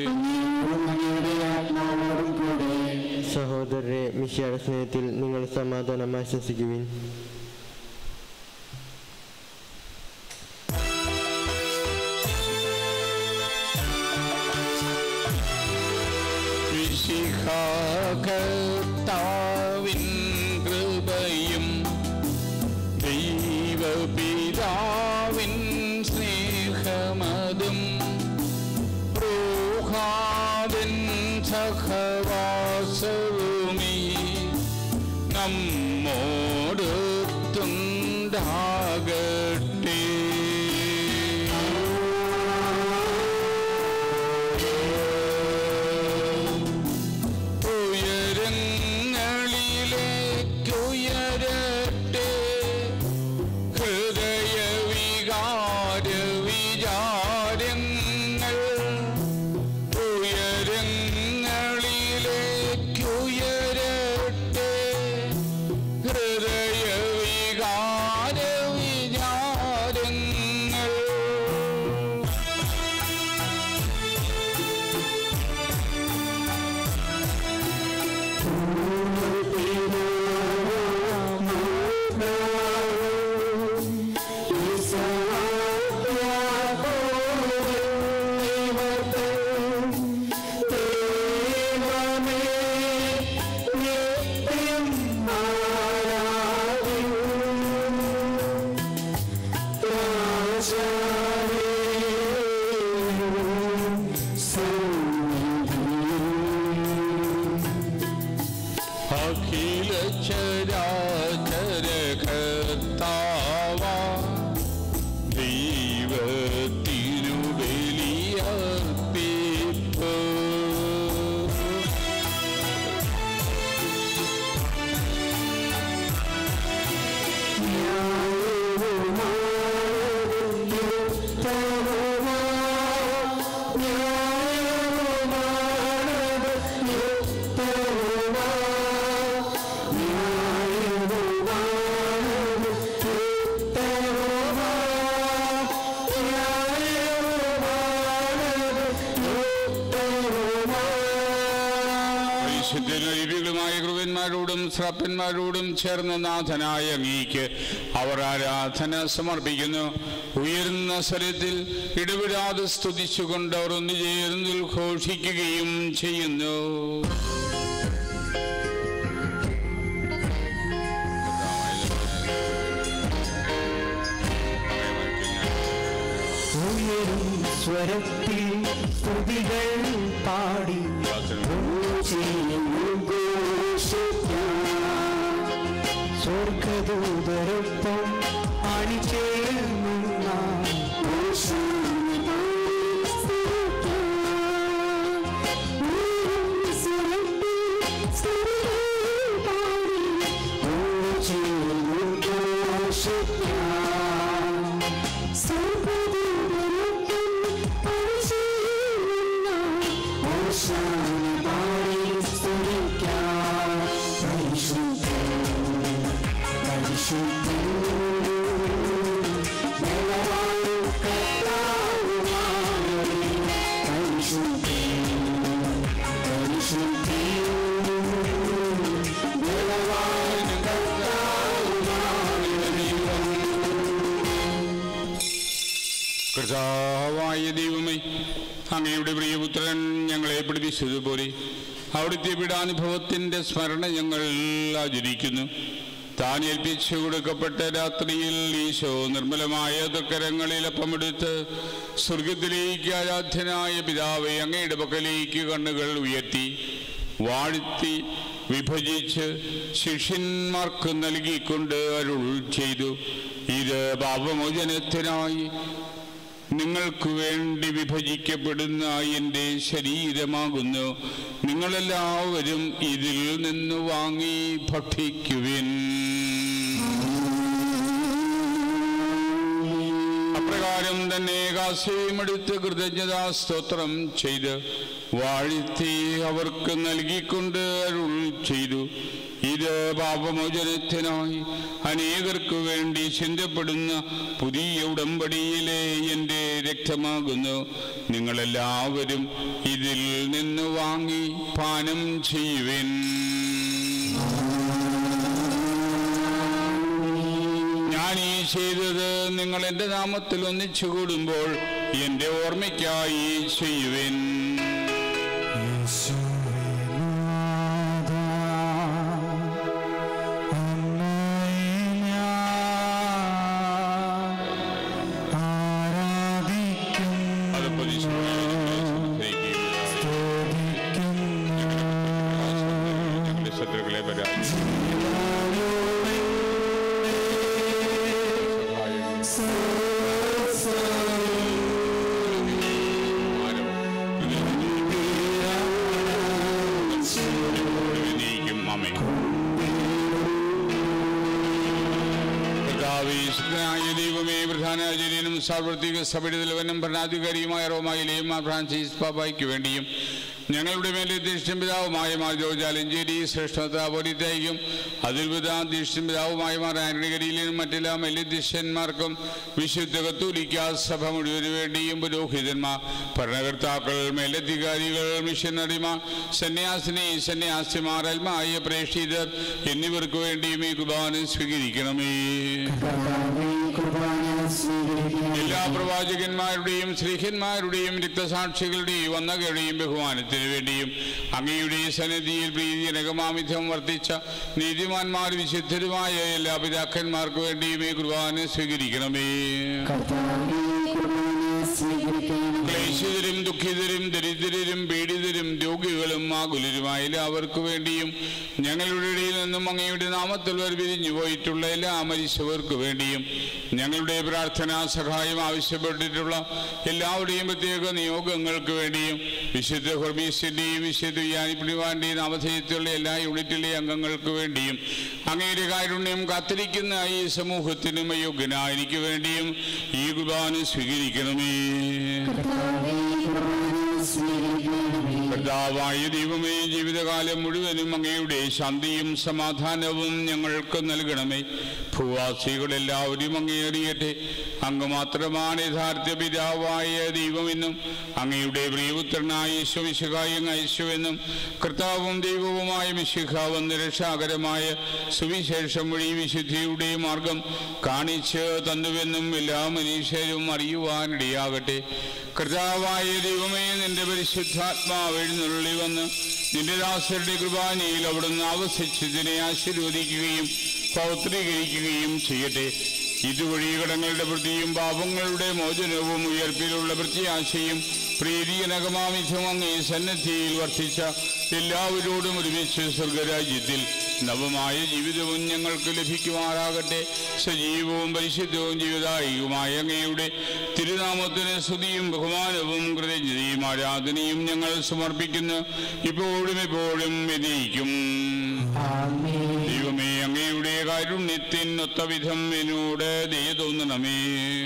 സഹോദരരെ മിശിയുടെ സ്നേഹത്തിൽ നിങ്ങൾ സമാധാനം ആശംസിക്കുവിൻ വിശിഖാകർത്താവിൻ കൃപയും ദൈവപിതാവിൻ സ്നേഹമതും പ്രൂഹാവിൻ സഹവാസവുമീ നമ്മോടൊത്തുണ്ടാകട്ടെ ഉയരങ്ങളിലേക്കുയരട്ടെ ഹൃദയവികാര വിചാരങ്ങൾ ഉയരങ്ങളിലേക്കുയരട്ടെ ഹൃദയവികാര വിചാരങ്ങൾ സഹസ്രപ്പന്മാരോടും ചേർന്ന് നാഥനായ അങ്ങേക്ക് അവർ ആരാധന സമർപ്പിക്കുന്നു ഉയർന്ന സ്വരത്തിൽ ഇടവിടാതെ സ്തുതിച്ചുകൊണ്ട് അവർ ഒന്ന് ചേർന്ന് ഘോഷിക്കുകയും ചെയ്യുന്നു ഉയരും സ്വരത്തിൽ സ്തുതികൾ പാടി സ്വർഗദൂതരൊപ്പം അണിചേർന്ന കർത്താവായ ദൈവമേ അങ്ങയുടെ പ്രിയപുത്രൻ ഞങ്ങളെ പഠിപ്പിച്ചതുപോലെ അവിടുത്തെ പീഡാനുഭവത്തിന്റെ സ്മരണ ഞങ്ങൾ ആചരിക്കുന്നു താൻ ഏൽപ്പിച്ചു കൊടുക്കപ്പെട്ട രാത്രിയിൽ ഈശോ നിർമ്മലമായ ദുഃഖരങ്ങളിൽ അപ്പമെടുത്ത് സ്വർഗത്തിലേക്ക് ആരാധ്യനായ പിതാവെ അങ്ങയുടെ പക്കലേക്ക് കണ്ണുകൾ ഉയർത്തി വാഴ്ത്തി വിഭജിച്ച് ശിഷ്യന്മാർക്ക് നൽകിക്കൊണ്ട് അരുൾ ചെയ്തു ഇത് പാപമോചനത്തിനായി നിങ്ങൾക്ക് വേണ്ടി വിഭജിക്കപ്പെടുന്ന എൻ്റെ ശരീരമാകുന്നു നിങ്ങളെല്ലാവരും ഇതിൽ നിന്ന് വാങ്ങി ഭക്ഷിക്കുവിൻ അപ്രകാരം തന്നെ കാശയുമെടുത്ത് കൃതജ്ഞതാ സ്തോത്രം ചെയ്ത് വാഴ്ത്തി അവർക്ക് നൽകിക്കൊണ്ട് അരുൾ ചെയ്തു ഇത് പാപമോചനത്തിനായി അനേകർക്ക് വേണ്ടി ചിന്തപ്പെടുന്ന പുതിയ ഉടമ്പടിയിലെ എൻ്റെ രക്തമാകുന്നു നിങ്ങളെല്ലാവരും ഇതിൽ നിന്ന് വാങ്ങി പാനം ചെയ്യുവിൻ ഞാൻ ഈ ചെയ്തത് നിങ്ങൾ എൻ്റെ നാമത്തിൽ ഒന്നിച്ചു കൂടുമ്പോൾ എൻ്റെ ഓർമ്മയ്ക്കായി ചെയ്യുവിൻ അത് ഞങ്ങളുടെ ശത്രുക്കളെ പരാജയം അമ്മേ കർത്താവേശുദ്ധനായ ദൈവമേ പ്രധാനാചാര്യനും സാർവത്രിക സഭയുടെ തലവനും ഭരണാധികാരിയുമായ റോമായിലെയും മാർ ഫ്രാൻസിസ് പാപ്പായ്ക്ക് വേണ്ടിയും ഞങ്ങളുടെ മേലെ ദീക്ഷൻ പിതാവുമായ മാർ ജോർജ് ആലഞ്ചേരി ശ്രേഷ്ഠതാപരിതയ്ക്കും അതിൽ ദീക്ഷൻ പിതാവുമായ മാർ ആന്റണികരിയിലും മറ്റെല്ലാ മെല്ലിദീഷ്യന്മാർക്കും വിശുദ്ധ കത്തോലിക്ക സഭ മുഴുവന് വേണ്ടിയും പുരോഹിതന്മാർ ഭരണകർത്താക്കൾ മേലധികാരികൾ മിഷനറിമാർ സന്യാസിനി സന്യാസിമാർ അൽമായ പ്രേക്ഷിതർ എന്നിവർക്ക് വേണ്ടിയും ഈ കുർബാന സ്വീകരിക്കണമേ എല്ലാ പ്രവാചകന്മാരുടെയും ശ്രീഹന്മാരുടെയും രക്തസാക്ഷികളുടെയും വന്നകയുടെയും ബഹുമാനത്തിന് വേണ്ടിയും അങ്ങയുടെ സന്നിധിയിൽ പ്രീതിജനകമാമിധം വർദ്ധിച്ച നീതിമാന്മാർ വിശുദ്ധരുമായ എല്ലാ പിതാക്കന്മാർക്ക് വേണ്ടിയും ഈ കുർബാന സ്വീകരിക്കണമേ ക്ലേശിതരും ദുഃഖിതരും ദരിദ്രരും പീഡിതരും രോഗികളും ആകുലരുമായ എല്ലാവർക്കു വേണ്ടിയും ഞങ്ങളുടെ ഇടയിൽ നിന്നും അങ്ങയുടെ നാമത്തിൽ വേർപിരിഞ്ഞു പോയിട്ടുള്ള എല്ലാ മരിച്ചവർക്ക് വേണ്ടിയും ഞങ്ങളുടെ പ്രാർത്ഥനാ സഹായം ആവശ്യപ്പെട്ടിട്ടുള്ള എല്ലാവരുടെയും പ്രത്യേക നിയോഗങ്ങൾക്ക് വേണ്ടിയും വിശുദ്ധ ഹൊർമീസിന്റെയും വിശുദ്ധ യാനിപ്പിടിവാന്റെയും നാമധേയത്തിലുള്ള എല്ലാ യൂണിറ്റിലെ അംഗങ്ങൾക്ക് വേണ്ടിയും അങ്ങയുടെ കാരുണ്യം കാത്തിരിക്കുന്ന ഈ സമൂഹത്തിനും അയോഗ്യനായ എനിക്ക് വേണ്ടിയും ഈ കുർബാന സ്വീകരിക്കണമേ കർത്താവായ ദൈവമേ ജീവിതകാലം മുഴുവനും അങ്ങയുടെ ശാന്തിയും സമാധാനവും ഞങ്ങൾക്ക് നൽകണമേ ഭൂവാസികളെല്ലാവരും അങ്ങേറിയട്ടെ അങ്ങ് മാത്രമാണ് യഥാർത്ഥ പിതാവായ ദൈവമെന്നും അങ്ങയുടെ പ്രിയപുത്രനായ യേശുമിശിഹായി അങ്ങ് അയച്ചുവെന്നും കർത്താവും ദൈവവുമായ മിശിഹാവെന്ന് രക്ഷാകരമായ സുവിശേഷം വഴി വിശുദ്ധിയുടെ മാർഗം കാണിച്ച് തന്നുവെന്നും എല്ലാ മനുഷ്യരും അറിയുവാനിടയാകട്ടെ കർത്താവായ ദൈവമേ നിന്റെ പരിശുദ്ധാത്മാവ് എഴുന്നള്ളി വന്ന് നിന്റെ ദാസരുടെ കൃപാനയിൽ അവിടുന്ന് ആവശിച്ചതിനെ ആശീർവദിക്കുകയും പൗത്രീകരിക്കുകയും ചെയ്യട്ടെ ഇതുവഴി കടങ്ങളുടെ വൃത്തിയും പാപങ്ങളുടെ മോചനവും ഉയർപ്പിലുള്ള പ്രത്യാശയും പ്രീതിജനകമാമിഥം അങ്ങേ സന്നദ്ധിയിൽ വർദ്ധിച്ച എല്ലാവരോടും ഒരുമിച്ച് സ്വർഗരാജ്യത്തിൽ നവമായ ജീവിതവും ഞങ്ങൾക്ക് ലഭിക്കുമാറാകട്ടെ സജീവവും പരിശുദ്ധവും ജീവിതായികമായ അങ്ങയുടെ തിരുനാമത്തിന് സ്തുതിയും ബഹുമാനവും കൃതജ്ഞതയും ആരാധനയും ഞങ്ങൾ സമർപ്പിക്കുന്നു ഇപ്പോഴും എപ്പോഴും വിധിക്കും ദൈവമേ അങ്ങയുടെ കാരുണ്യത്തിനൊത്ത വിധം എന്നോട് ദയ തോന്നണമേ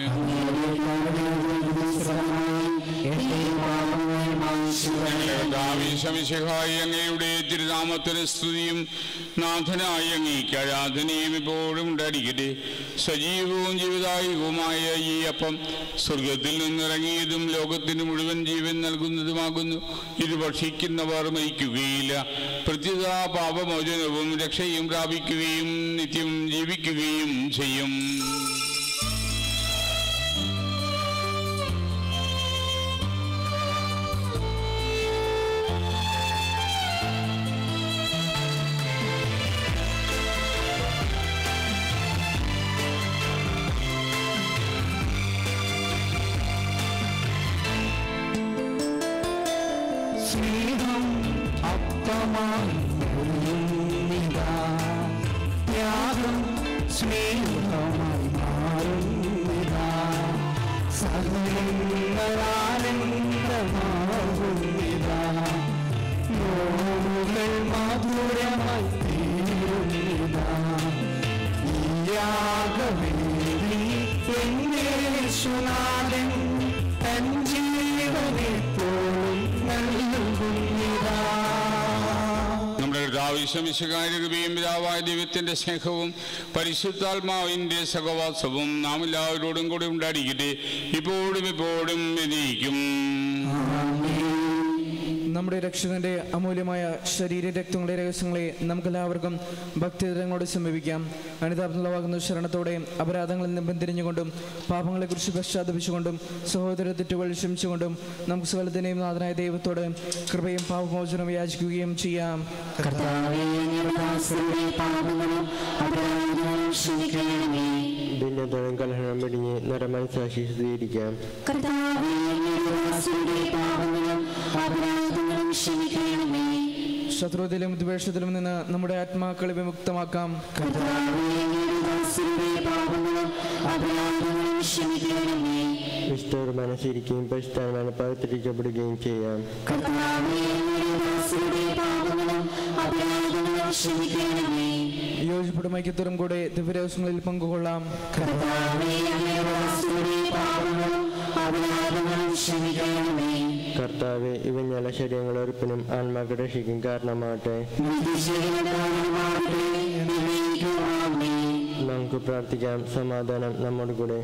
ായി അങ്ങയുടെ തിരുനാമത്തിന് സ്തുതിയും നാഥനായ അങ്ങേക്ക് ആരാധനയും ഇപ്പോഴും ഉണ്ടായിരിക്കട്ടെ സജീവവും ജീവിതായികവുമായ ഈ അപ്പം സ്വർഗത്തിൽ നിന്നിറങ്ങിയതും ലോകത്തിന് മുഴുവൻ ജീവൻ നൽകുന്നതുമാകുന്നു ഇത് ഭക്ഷിക്കുന്നവർ മരിക്കുകയില്ല പ്രത്യുത പാപമോചനവും രക്ഷയും പ്രാപിക്കുകയും നിത്യം ജീവിക്കുകയും ചെയ്യും സ്നേഹം അപ്പമായി ഒഴുകുന്നിതാ. ത്യാഗം സ്നേഹമായി മാറുന്നിതാ. സകലങ്ങളാനന്ദമാകുന്നിതാ. നോവുകൾ മധുരമായി തീരുന്നിതാ. ഈ യാഗവേദി എന്റെ യേശുനാഥൻ തൻ ജീവനെപ്പോഴും നൽകുന്നിതാ നമ്മുടെ കർത്താവിശ്വമിശകാര്യ കൃപയും പിതാവായ ദൈവത്തിന്റെ സ്നേഹവും പരിശുദ്ധാത്മാവിന്റെ സഹവാസവും നാം എല്ലാവരോടും കൂടെ ഉണ്ടായിരിക്കട്ടെ ഇപ്പോഴും ഇപ്പോഴും വിധിക്കും നമ്മുടെ രക്ഷകന്റെ അമൂല്യമായ ശരീര രക്തങ്ങളുടെ രഹസ്യങ്ങളെ നമുക്കെല്ലാവർക്കും ഭക്തിതരങ്ങളോട് സമീപിക്കാം അനിതാപുള്ളവാകുന്ന ശരണത്തോടെ അപരാധങ്ങളിൽ നിന്ന് പിന്തിരിഞ്ഞുകൊണ്ടും പാപങ്ങളെക്കുറിച്ച് പശ്ചാത്തപിച്ചുകൊണ്ടും സഹോദര തെറ്റുകൾ ക്ഷമിച്ചുകൊണ്ടും നമുക്ക് സകലത്തിനെയും നാഥനായ ദൈവത്തോട് കൃപയും പാപമോചനവും യാചിക്കുകയും ചെയ്യാം കർത്താവേ അങ്ങയുടെ ദാസരുടെ പാപങ്ങളും അപരാധങ്ങളും ക്ഷമിക്കണമേ ഭിന്നതരം കലഹണം വെടിഞ്ഞ് നരമനസാക്ഷി സ്ഥിരീകരിക്കാം കർത്താവേ അങ്ങയുടെ ദാസരുടെ പാപങ്ങളും അപരാധങ്ങളും ക്ഷമിക്കണമേ ശത്രുതയിലും ദ്വേഷത്തിലും നിന്ന് നമ്മുടെ ആത്മാക്കളെ വിമുക്തമാക്കാം കർത്താവേ അങ്ങയുടെ ദാസരുടെ പാപങ്ങളും അപരാധങ്ങളും ക്ഷമിക്കണമേ വിശുദ്ധർ മനസ്സിരിക്കുകയും പരിസ്ഥാനമാണ് പവിത്രീക്കപ്പെടുകയും ചെയ്യാം കർത്താവേ അങ്ങയുടെ ദാസരുടെ പാപങ്ങളും അപരാധങ്ങളും ക്ഷമിക്കണമേ യോജിപ്പും ഐക്യത്തോടും കൂടെ ദിവ്യരഹസ്യങ്ങളിൽ പങ്കുകൊള്ളാം കർത്താവേ അങ്ങയുടെ ദാസരുടെ പാപങ്ങളും അപരാധങ്ങളും ക്ഷമിക്കണമേ കർത്താവ് ഇവ ഞങ്ങളുടെ ശരീരങ്ങൾ ഉറപ്പിനും ആത്മാക്കളുടെ രക്ഷയ്ക്കും കാരണമാകട്ടെ നിത്യജീവനമാകട്ടെ എന്നേക്കുമാമേ നമുക്ക് പ്രാർത്ഥിക്കാം സമാധാനം നമ്മോട് കൂടെ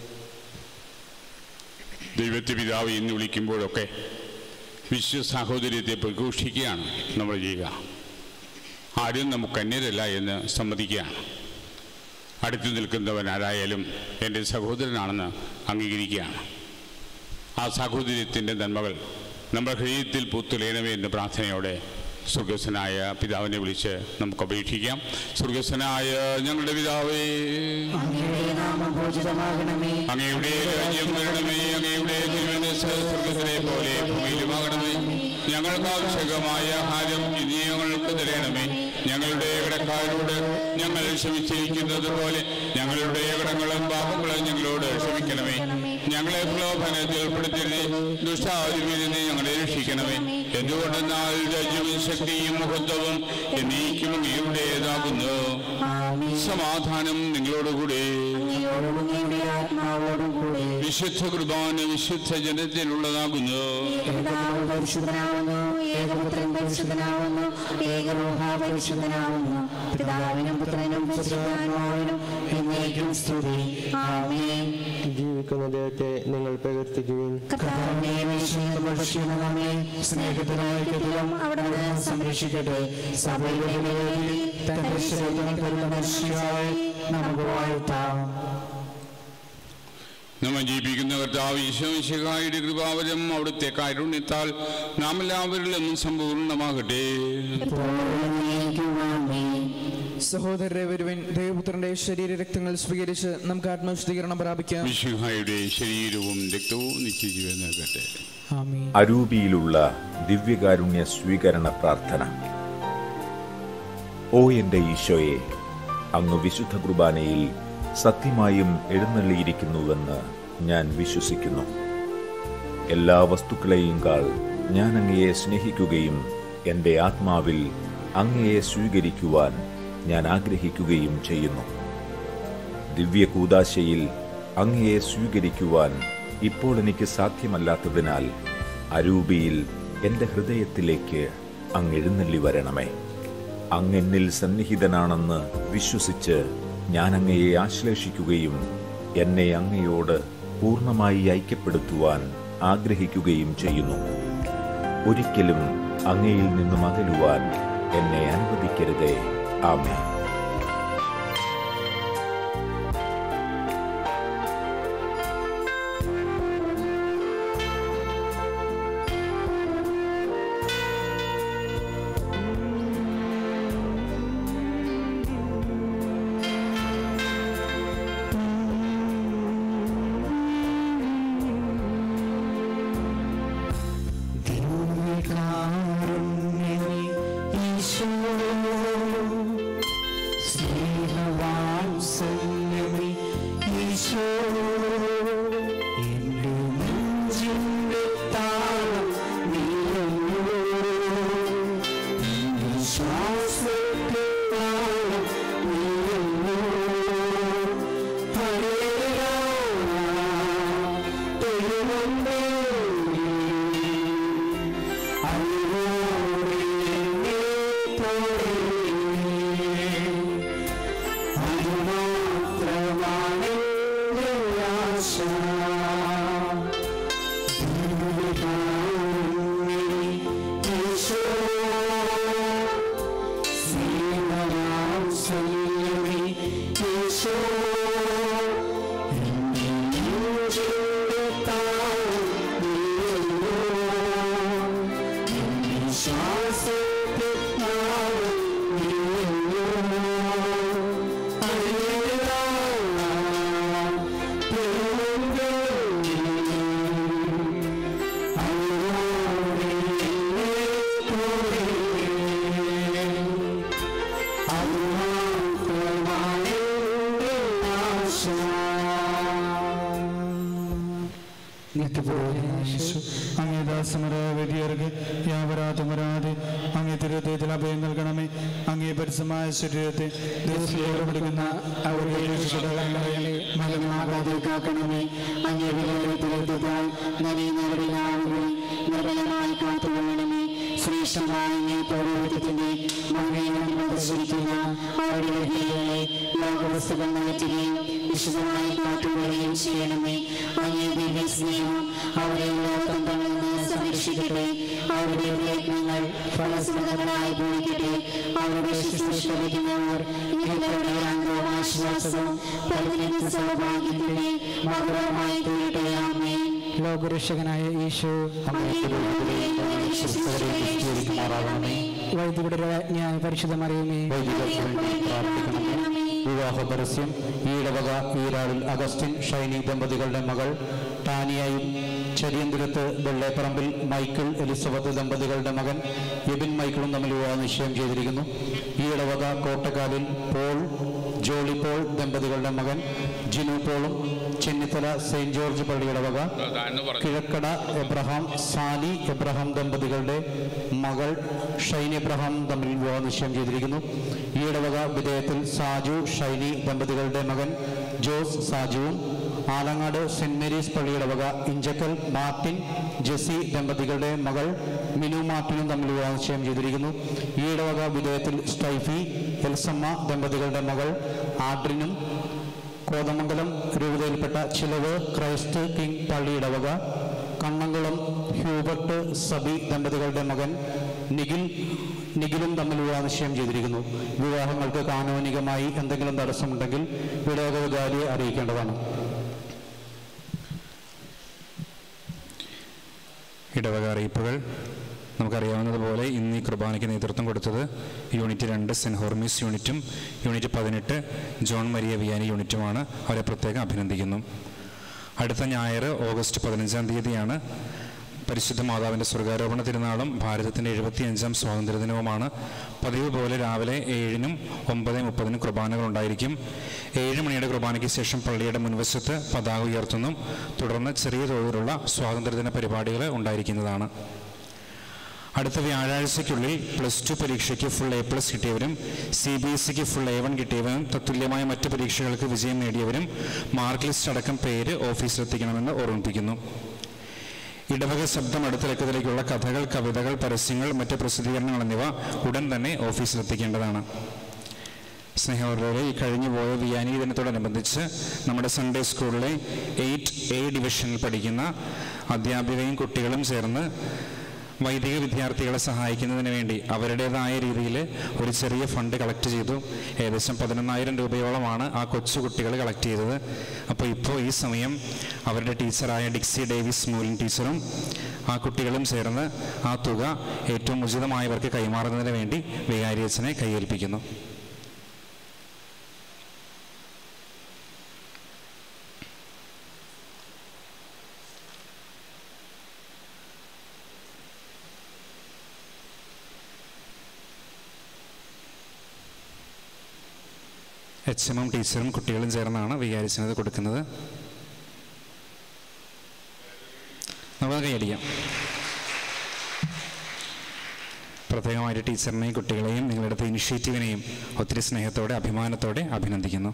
ദൈവത്തെ പിതാവ് എന്ന് വിളിക്കുമ്പോഴൊക്കെ വിശ്വ സാഹോദര്യത്തെ പ്രഘോഷിക്കുകയാണ് നമ്മൾ ചെയ്യുക ആരും നമുക്ക് അന്യരല്ല എന്ന് സമ്മതിക്കുകയാണ് അടുത്തു നിൽക്കുന്നവൻ ആരായാലും എൻ്റെ സഹോദരനാണെന്ന് അംഗീകരിക്കുകയാണ് ആ സാഹോദര്യത്തിൻ്റെ നന്മകൾ നമ്മുടെ ഹൃദയത്തിൽ പൂത്തുലയണമേ എന്ന പ്രാർത്ഥനയോടെ സ്വർഗസ്വനായ പിതാവിനെ വിളിച്ച് നമുക്ക് അപേക്ഷിക്കാം സ്വർഗസ്വനായ ഞങ്ങളുടെ പിതാവേ അങ്ങയുടെ നാമം പൂജിതമാകണമേ അങ്ങയുടെ രാജ്യം വരണമേ അങ്ങയുടെ തിരുമനസ് സ്വർഗത്തിലെ പോലെ ഭൂമിയിലുമാകണമേ ഞങ്ങൾക്ക് ആവശ്യകമായ ആഹാരം ഇനി ഞങ്ങൾക്ക് തരണമേ ഞങ്ങളുടെ കടക്കാരോട് ഞങ്ങൾ ക്ഷമിച്ചിരിക്കുന്നത് പോലെ ഞങ്ങളുടെ കടങ്ങളും പാപങ്ങളും ഞങ്ങളോട് ക്ഷമിക്കണമേ ഞങ്ങളെ പ്രലോഭനത്തിൽ ഉൾപ്പെടുത്തരുതേ ദുഷ്ടാതിരിൽ നിന്ന് ഞങ്ങളെ രക്ഷിക്കണമേ എന്തുകൊണ്ടെന്നാൽ രാജ്യവും ശക്തിയും മഹത്വവും എന്നേക്കും അങ്ങയുടേതാകുന്നു സമാധാനം നിങ്ങളോടുകൂടെ അങ്ങയോടും അങ്ങയുടെ ആത്മാവോടും കൂടെ വിശുദ്ധ കുർബാന വിശുദ്ധ ജനത്തിനുള്ളതാകുന്നു ഏകപിതാവ് പരിശുദ്ധനാവുന്നു ഏകപുത്രൻ പരിശുദ്ധനാവുന്നു ഏകരോഹ പരിശുദ്ധനാവുന്നു പിതാവിനും പുത്രനും പരിശുദ്ധാത്മാവിനും എന്നേക്കും സ്തുതി ആമേൻ ജീവിക്കുന്ന ദൈവത്തെ നിങ്ങൾ പ്രകീർത്തിക്കുവിൻ കർത്താവിനെ വിശ്വസിക്കുന്ന നമ്മെ സ്നേഹത്തിനായി കെട്ടിടം അവിടെ നിന്ന് സംരക്ഷിക്കട്ടെ സഭയുടെ നിലവിൽ തന്റെ ശരീരം കരുത മനുഷ്യരായി നമുക്ക് വാഴ്ത്താം നമ്മെ ജീവിക്കുന്ന കർത്താവ് ഈശോശിഹായുടെ കൃപാവരം അവിടുത്തെ കാരുണ്യത്താൽ നാം എല്ലാവരിലും സമ്പൂർണ്ണമാകട്ടെ സഹോദരരെ വരുവിൻ ദൈവപുത്രന്റെ ശരീര രക്തങ്ങൾ സ്വീകരിച്ച് നമുക്ക് ആത്മവിശുദ്ധീകരണം പ്രാപിക്കാം വിശുഹായുടെ ശരീരവും രക്തവും നിശ്ചയിച്ചു നൽകട്ടെ ആമീൻ അരൂപിയിലുള്ള ദിവ്യകാരുണ്യ സ്വീകരണ പ്രാർത്ഥന ഓ എന്റെ ഈശോയെ അങ്ങ് വിശുദ്ധ കുർബാനയിൽ സത്യമായും എഴുന്നള്ളിയിരിക്കുന്നുവെന്ന് ഞാൻ വിശ്വസിക്കുന്നു എല്ലാ വസ്തുക്കളെയും കാൾ ഞാൻ അങ്ങയെ സ്നേഹിക്കുകയും എൻ്റെ ആത്മാവിൽ അങ്ങയെ സ്വീകരിക്കുവാൻ ഞാൻ ആഗ്രഹിക്കുകയും ചെയ്യുന്നു ദിവ്യ കൂതാശയിൽ അങ്ങയെ സ്വീകരിക്കുവാൻ ഇപ്പോൾ എനിക്ക് സാധ്യമല്ലാത്തതിനാൽ അരൂപിയിൽ എൻ്റെ ഹൃദയത്തിലേക്ക് അങ്ങ് എഴുന്നള്ളി വരണമേ അങ്ങെന്നിൽ സന്നിഹിതനാണെന്ന് വിശ്വസിച്ച് ഞാൻ അങ്ങയെ ആശ്ലേഷിക്കുകയും എന്നെ അങ്ങയോട് പൂർണ്ണമായി ഐക്യപ്പെടുത്തുവാൻ ആഗ്രഹിക്കുകയും ചെയ്യുന്നു ഒരിക്കലും അങ്ങയിൽ നിന്നും അകലുവാൻ എന്നെ അനുവദിക്കരുതേ ആമേ അങ്ങേദാസമരായ വലിയർക്ക് യാവരാതമരാതെ അങ്ങേ തിരുത്തേത്തിൽ അഭയം നൽകണമേ അങ്ങേ പരിസമായ ശരീരത്തെ ദിവസപ്പെടുക്കുന്ന അവരുടെ മലമാകാതെ കാക്കണമേ അങ്ങേ വിലയിരുത്തലെത്തിയാൽ നവീനവരുടെ നാളുകളിൽ നിർമ്മലമായി കാത്തുകൊള്ളണമേ ശ്രേഷ്ഠമായ അങ്ങേ പൗരോഹിത്യത്തിന്റെ മഹനീയം പ്രദർശിക്കുന്ന അവരുടെ ഹൃദയങ്ങളെ ലോകവസ്തുക്കൾ മാറ്റുകയും വിശദമായി കാത്തുകൊള്ളുകയും ചെയ്യണമേ അങ്ങേ ദിവ്യ സ്നേഹം അവരെ ലോകതന്ത്രങ്ങളിൽ നിന്ന് സംരക്ഷിക്കട്ടെ അവരുടെ പ്രയത്നങ്ങൾ ഫലസുഖങ്ങളായി പൂരിക്കട്ടെ അവരുടെ ശുശ്രൂഷ ലഭിക്കുന്നവർ ഇവരുടെ അംഗവും ആശ്വാസവും പരിഗണിക്കുന്ന സൗഭാഗ്യത്തിന്റെ മധുരമായി തീരട്ടെ ആമേ ലോകരക്ഷകനായ ഈശോ വൈദികരുടെ രാജ്ഞിയായ പരിശുദ്ധമറിയുമേ വിവാഹ പരസ്യം ഈടവക ഈരാളിൽ അഗസ്റ്റിൻ ഷൈനി ദമ്പതികളുടെ മകൾ ടാനിയയും ചെറിയന്തുരത്ത് വെള്ളേപ്പറമ്പിൽ മൈക്കിൾ എലിസബത്ത് ദമ്പതികളുടെ മകൻ എബിൻ മൈക്കിളും തമ്മിൽ വിവാഹ നിശ്ചയം ചെയ്തിരിക്കുന്നു ഈടവക കോട്ടക്കാലിൽ പോൾ ജോളി പോൾ ദമ്പതികളുടെ മകൻ ജിനു പോളും ചെന്നിത്തല സെയിന്റ് ജോർജ് പള്ളിയുടെ വക കിഴക്കട എബ്രഹാം സാലി എബ്രഹാം ദമ്പതികളുടെ മകൾ ഷൈനി എബ്രഹാം തമ്മിൽ വിവാഹ നിശ്ചയം ചെയ്തിരിക്കുന്നു ഈയിടവക വിധേയത്തിൽ സാജു ഷൈനി ദമ്പതികളുടെ മകൻ ജോസ് സാജുവും ആലങ്ങാട് സെന്റ് മേരീസ് പള്ളിയുടെ വക ഇഞ്ചക്കൽ മാർട്ടിൻ ജെസി ദമ്പതികളുടെ മകൾ മിനു മാർട്ടിനും തമ്മിൽ വിവാഹ നിശ്ചയം ചെയ്തിരിക്കുന്നു ഈയിടവക വിധേയത്തിൽ സ്റ്റൈഫി എൽസമ്മ ദമ്പതികളുടെ മകൾ ആഡ്രിനും കോതമംഗലം രൂപതയിൽപ്പെട്ട ചിലവ് ക്രൈസ്റ്റ് കിങ് പള്ളിയുടെ വക കണ്ണംകുളം ഹ്യൂബർട്ട് സബി ദമ്പതികളുടെ മകൻ നിഖിൽ നിഖിലും തമ്മിൽ വിവാഹ നിശ്ചയം ചെയ്തിരിക്കുന്നു വിവാഹങ്ങൾക്ക് കാനോനികമായി എന്തെങ്കിലും തടസ്സമുണ്ടെങ്കിൽ വിടേകവികാരിയെ അറിയിക്കേണ്ടതാണ് ഇടവക അറിയിപ്പുകൾ നമുക്കറിയാവുന്നതുപോലെ ഇന്ന് ഈ കുർബാനയ്ക്ക് നേതൃത്വം കൊടുത്തത് യൂണിറ്റ് രണ്ട് സെൻറ്റ് ഹോർമീസ് യൂണിറ്റും യൂണിറ്റ് പതിനെട്ട് ജോൺ മരിയ വിയാനി യൂണിറ്റുമാണ് അവരെ പ്രത്യേകം അഭിനന്ദിക്കുന്നു അടുത്ത ഞായർ ഓഗസ്റ്റ് പതിനഞ്ചാം തീയതിയാണ് പരിശുദ്ധ മാതാവിൻ്റെ സ്വർഗാരോപണ തിരുനാളും ഭാരതത്തിൻ്റെ എഴുപത്തിയഞ്ചാം സ്വാതന്ത്ര്യദിനവുമാണ് പതിവ് പോലെ രാവിലെ ഏഴിനും ഒമ്പത് മുപ്പതിനും കുർബാനകൾ ഉണ്ടായിരിക്കും ഏഴ് മണിയുടെ കുർബാനയ്ക്ക് ശേഷം പള്ളിയുടെ മുൻവശത്ത് പതാക ഉയർത്തുന്നു തുടർന്ന് ചെറിയ തോതിലുള്ള സ്വാതന്ത്ര്യദിന പരിപാടികൾ ഉണ്ടായിരിക്കുന്നതാണ് അടുത്ത വ്യാഴാഴ്ചയ്ക്കുള്ളിൽ പ്ലസ് ടു പരീക്ഷയ്ക്ക് ഫുൾ എ പ്ലസ് കിട്ടിയവരും സി ബി എസ് സിക്ക് ഫുൾ എ വൺ കിട്ടിയവരും തത്തുല്യമായ മറ്റ് പരീക്ഷകൾക്ക് വിജയം നേടിയവരും മാർക്ക് ലിസ്റ്റ് അടക്കം പേര് ഓഫീസിലെത്തിക്കണമെന്ന് ഓർമ്മിപ്പിക്കുന്നു ഇടവക ശബ്ദം അടുത്ത ലക്കത്തിലേക്കുള്ള കഥകൾ കവിതകൾ പരസ്യങ്ങൾ മറ്റ് പ്രസിദ്ധീകരണങ്ങൾ എന്നിവ ഉടൻ തന്നെ ഓഫീസിലെത്തിക്കേണ്ടതാണ് സ്നേഹമുള്ളവരെ ഈ കഴിഞ്ഞു പോയ വിയാനി ദിനത്തോടനുബന്ധിച്ച് നമ്മുടെ സൺഡേ സ്കൂളിലെ എയ്റ്റ് എ ഡിവിഷനിൽ പഠിക്കുന്ന അധ്യാപികയും കുട്ടികളും ചേർന്ന് വൈദിക വിദ്യാർത്ഥികളെ സഹായിക്കുന്നതിന് വേണ്ടി അവരുടേതായ രീതിയിൽ ഒരു ചെറിയ ഫണ്ട് കളക്ട് ചെയ്തു ഏകദേശം പതിനൊന്നായിരം രൂപയോളമാണ് ആ കൊച്ചു കുട്ടികൾ കളക്ട് ചെയ്തത് അപ്പോൾ ഇപ്പോൾ ഈ സമയം അവരുടെ ടീച്ചറായ ഡിക്സി ഡേവിസ് മൂലിൻ ടീച്ചറും ആ കുട്ടികളും ചേർന്ന് ആ തുക ഏറ്റവും ഉചിതമായവർക്ക് കൈമാറുന്നതിന് വേണ്ടി വികാരിയച്ഛനെ കൈയേൽപ്പിക്കുന്നു എച്ച് എമ്മും ടീച്ചറും കുട്ടികളും ചേർന്നാണ് വികാരിച്ചത് കൊടുക്കുന്നത് നമുക്ക് കൈയടിക്കാം പ്രത്യേകമായിട്ട് ടീച്ചറിനെയും കുട്ടികളെയും നിങ്ങളെടുത്ത ഇനിഷ്യേറ്റീവിനെയും ഒത്തിരി സ്നേഹത്തോടെ അഭിമാനത്തോടെ അഭിനന്ദിക്കുന്നു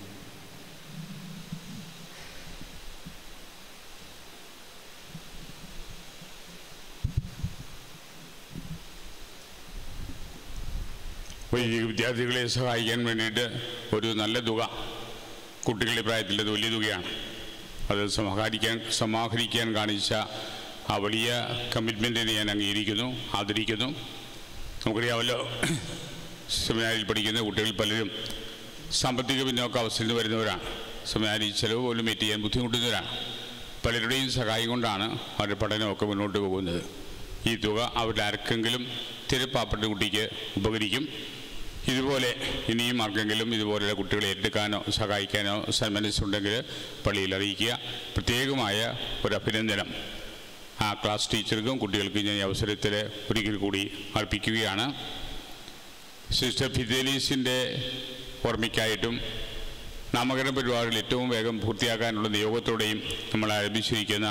വൈദിക വിദ്യാർത്ഥികളെ സഹായിക്കാൻ വേണ്ടിയിട്ട് ഒരു നല്ല തുക കുട്ടികളുടെ പ്രായത്തിൽ അത് വലിയ തുകയാണ് അത് സമാഹരിക്കാൻ സമാഹരിക്കാൻ കാണിച്ച ആ വലിയ കമ്മിറ്റ്മെൻറ്റിനെ ഞാൻ അംഗീകരിക്കുന്നു ആദരിക്കുന്നു നമുക്കറിയാമല്ലോ സെമിനാരിൽ പഠിക്കുന്ന കുട്ടികൾ പലരും സാമ്പത്തിക പിന്നോക്ക അവസ്ഥയിൽ നിന്ന് വരുന്നവരാണ് സെമിനാരി ചെലവ് പോലും മീറ്റ് ചെയ്യാൻ ബുദ്ധിമുട്ടുന്നവരാണ് പലരുടെയും സഹായം കൊണ്ടാണ് അവരുടെ പഠനമൊക്കെ മുന്നോട്ട് പോകുന്നത് ഈ തുക അവരുടെ ആർക്കെങ്കിലും തിരപ്പാപ്പെട്ട കുട്ടിക്ക് ഉപകരിക്കും ഇതുപോലെ ഇനിയും ആർക്കെങ്കിലും ഇതുപോലെയുള്ള കുട്ടികളെ ഏറ്റെടുക്കാനോ സഹായിക്കാനോ സന്മനസ്സുണ്ടെങ്കിൽ പള്ളിയിൽ അറിയിക്കുക പ്രത്യേകമായ ഒരു അഭിനന്ദനം ആ ക്ലാസ് ടീച്ചർക്കും കുട്ടികൾക്കും ഞാൻ ഈ അവസരത്തിൽ ഒരിക്കൽ കൂടി അർപ്പിക്കുകയാണ് സിസ്റ്റർ ഫിദേലീസിൻ്റെ ഓർമ്മയ്ക്കായിട്ടും നാമകരണ പരിപാടികൾ ഏറ്റവും വേഗം പൂർത്തിയാക്കാനുള്ള നിയോഗത്തോടെയും നമ്മൾ ആരംഭിച്ചിരിക്കുന്ന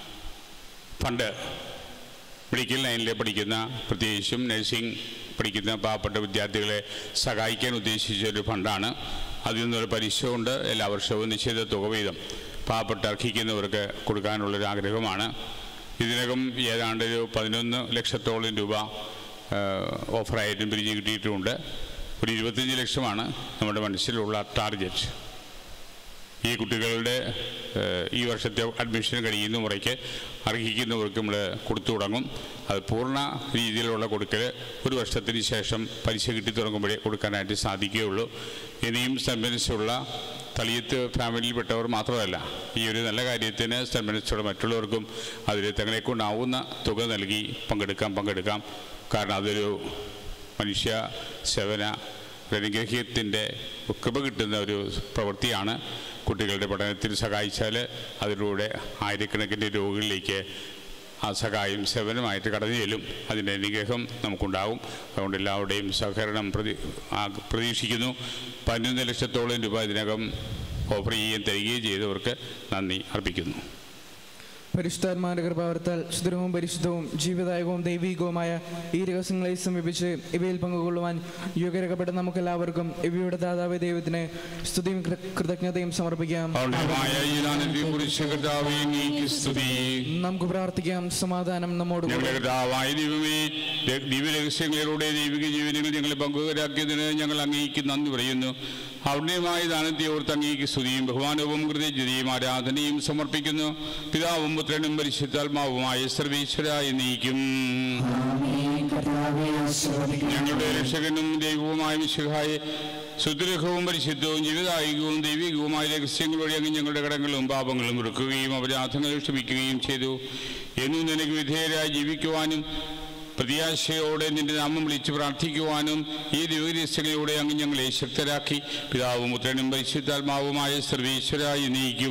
ഫണ്ട് മെഡിക്കൽ ലൈനിൽ പഠിക്കുന്ന പ്രത്യേകിച്ചും നഴ്സിംഗ് പഠിക്കുന്ന പാവപ്പെട്ട വിദ്യാർത്ഥികളെ സഹായിക്കാൻ ഉദ്ദേശിച്ച ഒരു ഫണ്ടാണ് അതിൽ നിന്നൊരു പലിശയുണ്ട് എല്ലാ വർഷവും നിശ്ചിത തുക വീതം പാവപ്പെട്ട അർഹിക്കുന്നവർക്ക് കൊടുക്കാനുള്ളൊരു ആഗ്രഹമാണ് ഇതിനകം ഏതാണ്ട് ഒരു പതിനൊന്ന് ലക്ഷത്തോളം രൂപ ഓഫറായിട്ടും പിരിഞ്ഞ് കിട്ടിയിട്ടുമുണ്ട് ഒരു ഇരുപത്തഞ്ച് ലക്ഷമാണ് നമ്മുടെ മനസ്സിലുള്ള ടാർഗറ്റ് ഈ കുട്ടികളുടെ ഏഹ്, ഈ വർഷത്തെ അഡ്മിഷൻ കഴിയുന്ന മുറയ്ക്ക് അർഹിക്കുന്നവർക്ക് നമ്മൾ കൊടുത്തു തുടങ്ങും അത് പൂർണ്ണ രീതിയിലുള്ള കൊടുക്കൽ ഒരു വർഷത്തിന് ശേഷം പലിശ കിട്ടി തുടങ്ങുമ്പോഴേ കൊടുക്കാനായിട്ട് സാധിക്കുകയുള്ളൂ ഇനിയും സന്മനസ്സുള്ള തളിയത്ത് ഫാമിലിയിൽപ്പെട്ടവർ മാത്രമല്ല ഈ ഒരു നല്ല കാര്യത്തിന് സന്മനസ്സുള്ള മറ്റുള്ളവർക്കും അതിൽ തങ്ങളെ കൊണ്ടാവുന്ന തുക നൽകി പങ്കെടുക്കാം പങ്കെടുക്കാം കാരണം അതൊരു മനുഷ്യ സേവന അനുഗ്രഹ്യത്തിൻ്റെ കൃപ കിട്ടുന്ന ഒരു പ്രവൃത്തിയാണ് കുട്ടികളുടെ പഠനത്തിൽ സഹായിച്ചാൽ അതിലൂടെ ആയിരക്കണക്കിന് രോഗികളിലേക്ക് ആ സഹായം സേവനമായിട്ട് കടന്നു ചെല്ലും അതിൻ്റെ അനുഗ്രഹം നമുക്കുണ്ടാകും അതുകൊണ്ട് എല്ലാവരുടെയും സഹകരണം പ്രതി ആ പ്രതീക്ഷിക്കുന്നു പതിനൊന്ന് ലക്ഷത്തോളം രൂപ ഇതിനകം ഓഫർ ചെയ്യുകയും തരികയും ചെയ്തവർക്ക് നന്ദി അർപ്പിക്കുന്നു പരിശുദ്ധാത്മാരുടെ കൃപാവർത്താൽ സുദൃഢവും പരിശുദ്ധവും ജീവദായകവും ദൈവികവുമായ ഈ രഹസ്യങ്ങളെ സമീപിച്ച് ഇവയിൽ പങ്കുകൊള്ളുവാൻ യോഗ്യരക്കപ്പെട്ട നമുക്കെല്ലാവർക്കും ഇവയുടെ ദാതാവ് ദൈവത്തിന് സ്തുതിയും കൃ- കൃതജ്ഞതയും സമർപ്പിക്കാം ഔന്നതമായ ഈ ദാനത്തെക്കുറിച്ച് കർത്താവേ, അങ്ങേക്ക് സ്തുതി നമുക്ക് പ്രാർത്ഥിക്കാം സമാധാനം നമ്മോട് ഞങ്ങളുടെ കർത്താവായ ദൈവമേ ദ- ദിവ്യരഹസ്യങ്ങളിലൂടെ ദൈവിക ജീവനങ്ങൾ ഞങ്ങളെ പങ്കുവരാക്കിയതിന് ഞങ്ങൾ അങ്ങേക്ക് നന്ദി പറയുന്നു അവിടെയുമായ ദാനത്തെ ഓർത്ത് അങ്ങേക്ക് സ്തുതിയും ബഹുമാനവും കൃതജ്ഞതയും ആരാധനയും സമർപ്പിക്കുന്നു പിതാവും പുത്രനും പരിശുദ്ധാത്മാവുമായ സർവീശ്വരായി നീക്കും ഞങ്ങളുടെ രക്ഷകനും ദൈവവുമായ വിശുഹായെ സുദൃഢവും പരിശുദ്ധവും ജീവിതായികവും ദൈവികവുമായ രഹസ്യങ്ങൾ വഴി അങ്ങ് ഞങ്ങളുടെ കടങ്ങളും പാപങ്ങളും വെറുക്കുകയും അപരാധങ്ങൾ ക്ഷമിക്കുകയും ചെയ്തു എന്നും നിനക്ക് വിധേയരായി ജീവിക്കുവാനും പ്രത്യാശയോടെ നിന്റെ നാമം വിളിച്ച് പ്രാർത്ഥിക്കുവാനും ഈ ദിവരഹസ്യങ്ങളിലൂടെ അങ്ങ് ഞങ്ങളെ ശക്തരാക്കി പിതാവും പുത്രനും പരിശുദ്ധാത്മാവുമായ സർവീശ്വരായി നീക്കും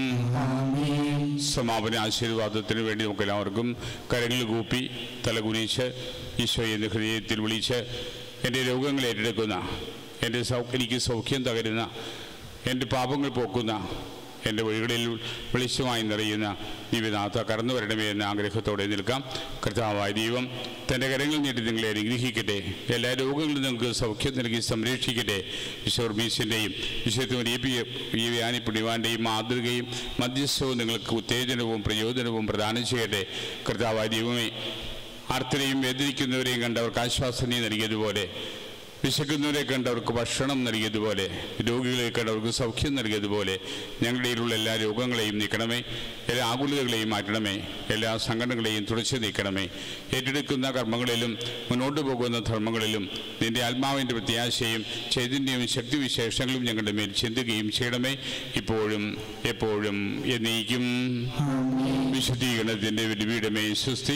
സമാപന ആശീർവാദത്തിന് വേണ്ടി നമുക്ക് എല്ലാവർക്കും കരങ്ങൾ കൂപ്പി തലകുനിച്ച് ഈശോ എന്ന ഹൃദയത്തിൽ വിളിച്ച് എൻ്റെ രോഗങ്ങൾ ഏറ്റെടുക്കുന്ന എൻ്റെ സൗ എനിക്ക് സൗഖ്യം തകരുന്ന എൻ്റെ പാപങ്ങൾ പോക്കുന്ന എൻ്റെ വഴികളിൽ വെളിച്ചമായി നിറയുന്ന ദിവ്യനാഥ കടന്നു വരണമേ എന്ന ആഗ്രഹത്തോടെ നിൽക്കാം കർത്താവായ ദൈവം തൻ്റെ കരങ്ങൾ നീട്ടി നിങ്ങളെ അനുഗ്രഹിക്കട്ടെ എല്ലാ രോഗങ്ങളും നിങ്ങൾക്ക് സൗഖ്യം നൽകി സംരക്ഷിക്കട്ടെ വിശ്വർമീശൻ്റെയും വിശുദ്ധ ഈ വ്യാനി പുണ്യവാൻ്റെയും മാതൃകയും മധ്യസ്ഥവും നിങ്ങൾക്ക് ഉത്തേജനവും പ്രയോജനവും പ്രദാനം ചെയ്യട്ടെ കർത്താവായ ദൈവമേ ആർത്തരെയും വേദനിക്കുന്നവരെയും കണ്ടവർക്ക് ആശ്വാസം നീ നൽകിയതുപോലെ വിശക്കുന്നവരെ കണ്ടവർക്ക് ഭക്ഷണം നൽകിയതുപോലെ രോഗികളെ കണ്ടവർക്ക് സൗഖ്യം നൽകിയതുപോലെ ഞങ്ങളുടെ ഇടയിലുള്ള എല്ലാ രോഗങ്ങളെയും നീക്കണമേ എല്ലാ ആകുലതകളെയും മാറ്റണമേ എല്ലാ സംഘടനകളെയും തുടച്ചു നീക്കണമേ ഏറ്റെടുക്കുന്ന കർമ്മങ്ങളിലും മുന്നോട്ട് പോകുന്ന ധർമ്മങ്ങളിലും നിന്റെ ആത്മാവിൻ്റെ പ്രത്യാശയും ചൈതന്യവും ശക്തിവിശേഷങ്ങളും ഞങ്ങളുടെ മേൽ ചിന്തുകയും ചെയ്യണമേ ഇപ്പോഴും എപ്പോഴും എന്നേക്കും വിശുദ്ധീകരണത്തിൻ്റെ വിടുവീടമേ സുസ്തി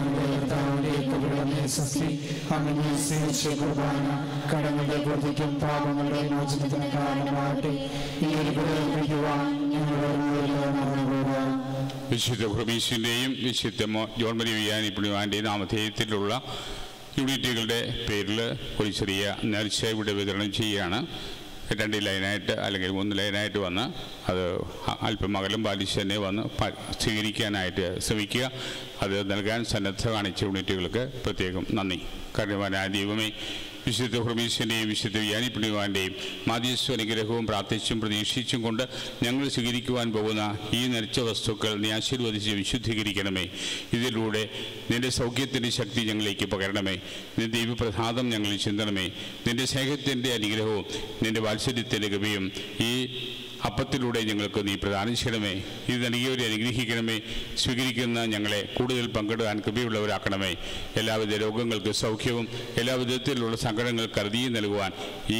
കടങ്ങളുടെ പൂർത്തിക്കും പാപങ്ങളുടെ മോചനത്തിന് കാരണമാകട്ടെ ഈ ഒരു കുറിക്കുവാൻ ഞങ്ങളുടെ വിശുദ്ധ ഖുറബീസിൻ്റെയും വിശുദ്ധ മോ- ജോൺ മരി വിയാനി പുണ്യവാൻ്റെയും നാമധേയത്തിലുള്ള യൂണിറ്റുകളുടെ പേരിൽ ഒരു ചെറിയ നേർച്ച ഇവിടെ വിതരണം ചെയ്യുകയാണ് രണ്ട് ലൈനായിട്ട് അല്ലെങ്കിൽ മൂന്ന് ലൈനായിട്ട് വന്ന് അത് അ- അല്പം അകലം പാലിച്ച് തന്നെ വന്ന് പ- സ്വീകരിക്കാനായിട്ട് ശ്രമിക്കുക അത് നൽകാൻ സന്നദ്ധ കാണിച്ച യൂണിറ്റുകൾക്ക് പ്രത്യേകം നന്ദി കാരണവാനായ ദൈവമേ വിശുദ്ധ ഹുർമീസിൻ്റെയും വിശുദ്ധ വ്യാനിപ്പുണ്യവാൻ്റെയും മാധ്യസ്ഥ അനുഗ്രഹവും പ്രാർത്ഥിച്ചും പ്രതീക്ഷിച്ചും കൊണ്ട് ഞങ്ങൾ സ്വീകരിക്കുവാൻ പോകുന്ന ഈ നരിച്ച വസ്തുക്കൾ നീ ആശീർവദിച്ച് വിശുദ്ധീകരിക്കണമേ ഇതിലൂടെ നിന്റെ സൗഖ്യത്തിൻ്റെ ശക്തി ഞങ്ങളിലേക്ക് പകരണമേ നിന്റെ ദൈവപ്രസാദം ഞങ്ങളിൽ ചിന്തണമേ നിന്റെ സ്നേഹത്തിൻ്റെ അനുഗ്രഹവും നിന്റെ വാത്സല്യത്തിൻ്റെ കൃപയും ഈ അപ്പത്തിലൂടെ ഞങ്ങൾക്ക് നീ പ്രദാനം ചെയ്യണമേ ഇത് നൽകിയവരെ അനുഗ്രഹിക്കണമേ സ്വീകരിക്കുന്ന ഞങ്ങളെ കൂടുതൽ പങ്കിടാൻ കൃപയുള്ളവരാക്കണമേ എല്ലാവിധ രോഗങ്ങൾക്ക് സൗഖ്യവും എല്ലാ വിധത്തിലുള്ള സങ്കടങ്ങൾക്ക് അറുതിയും നൽകുവാൻ ഈ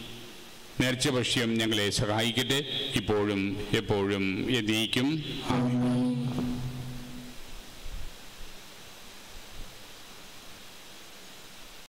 നേർച്ച ഭക്ഷ്യം ഞങ്ങളെ സഹായിക്കട്ടെ ഇപ്പോഴും എപ്പോഴും എന്നേക്കും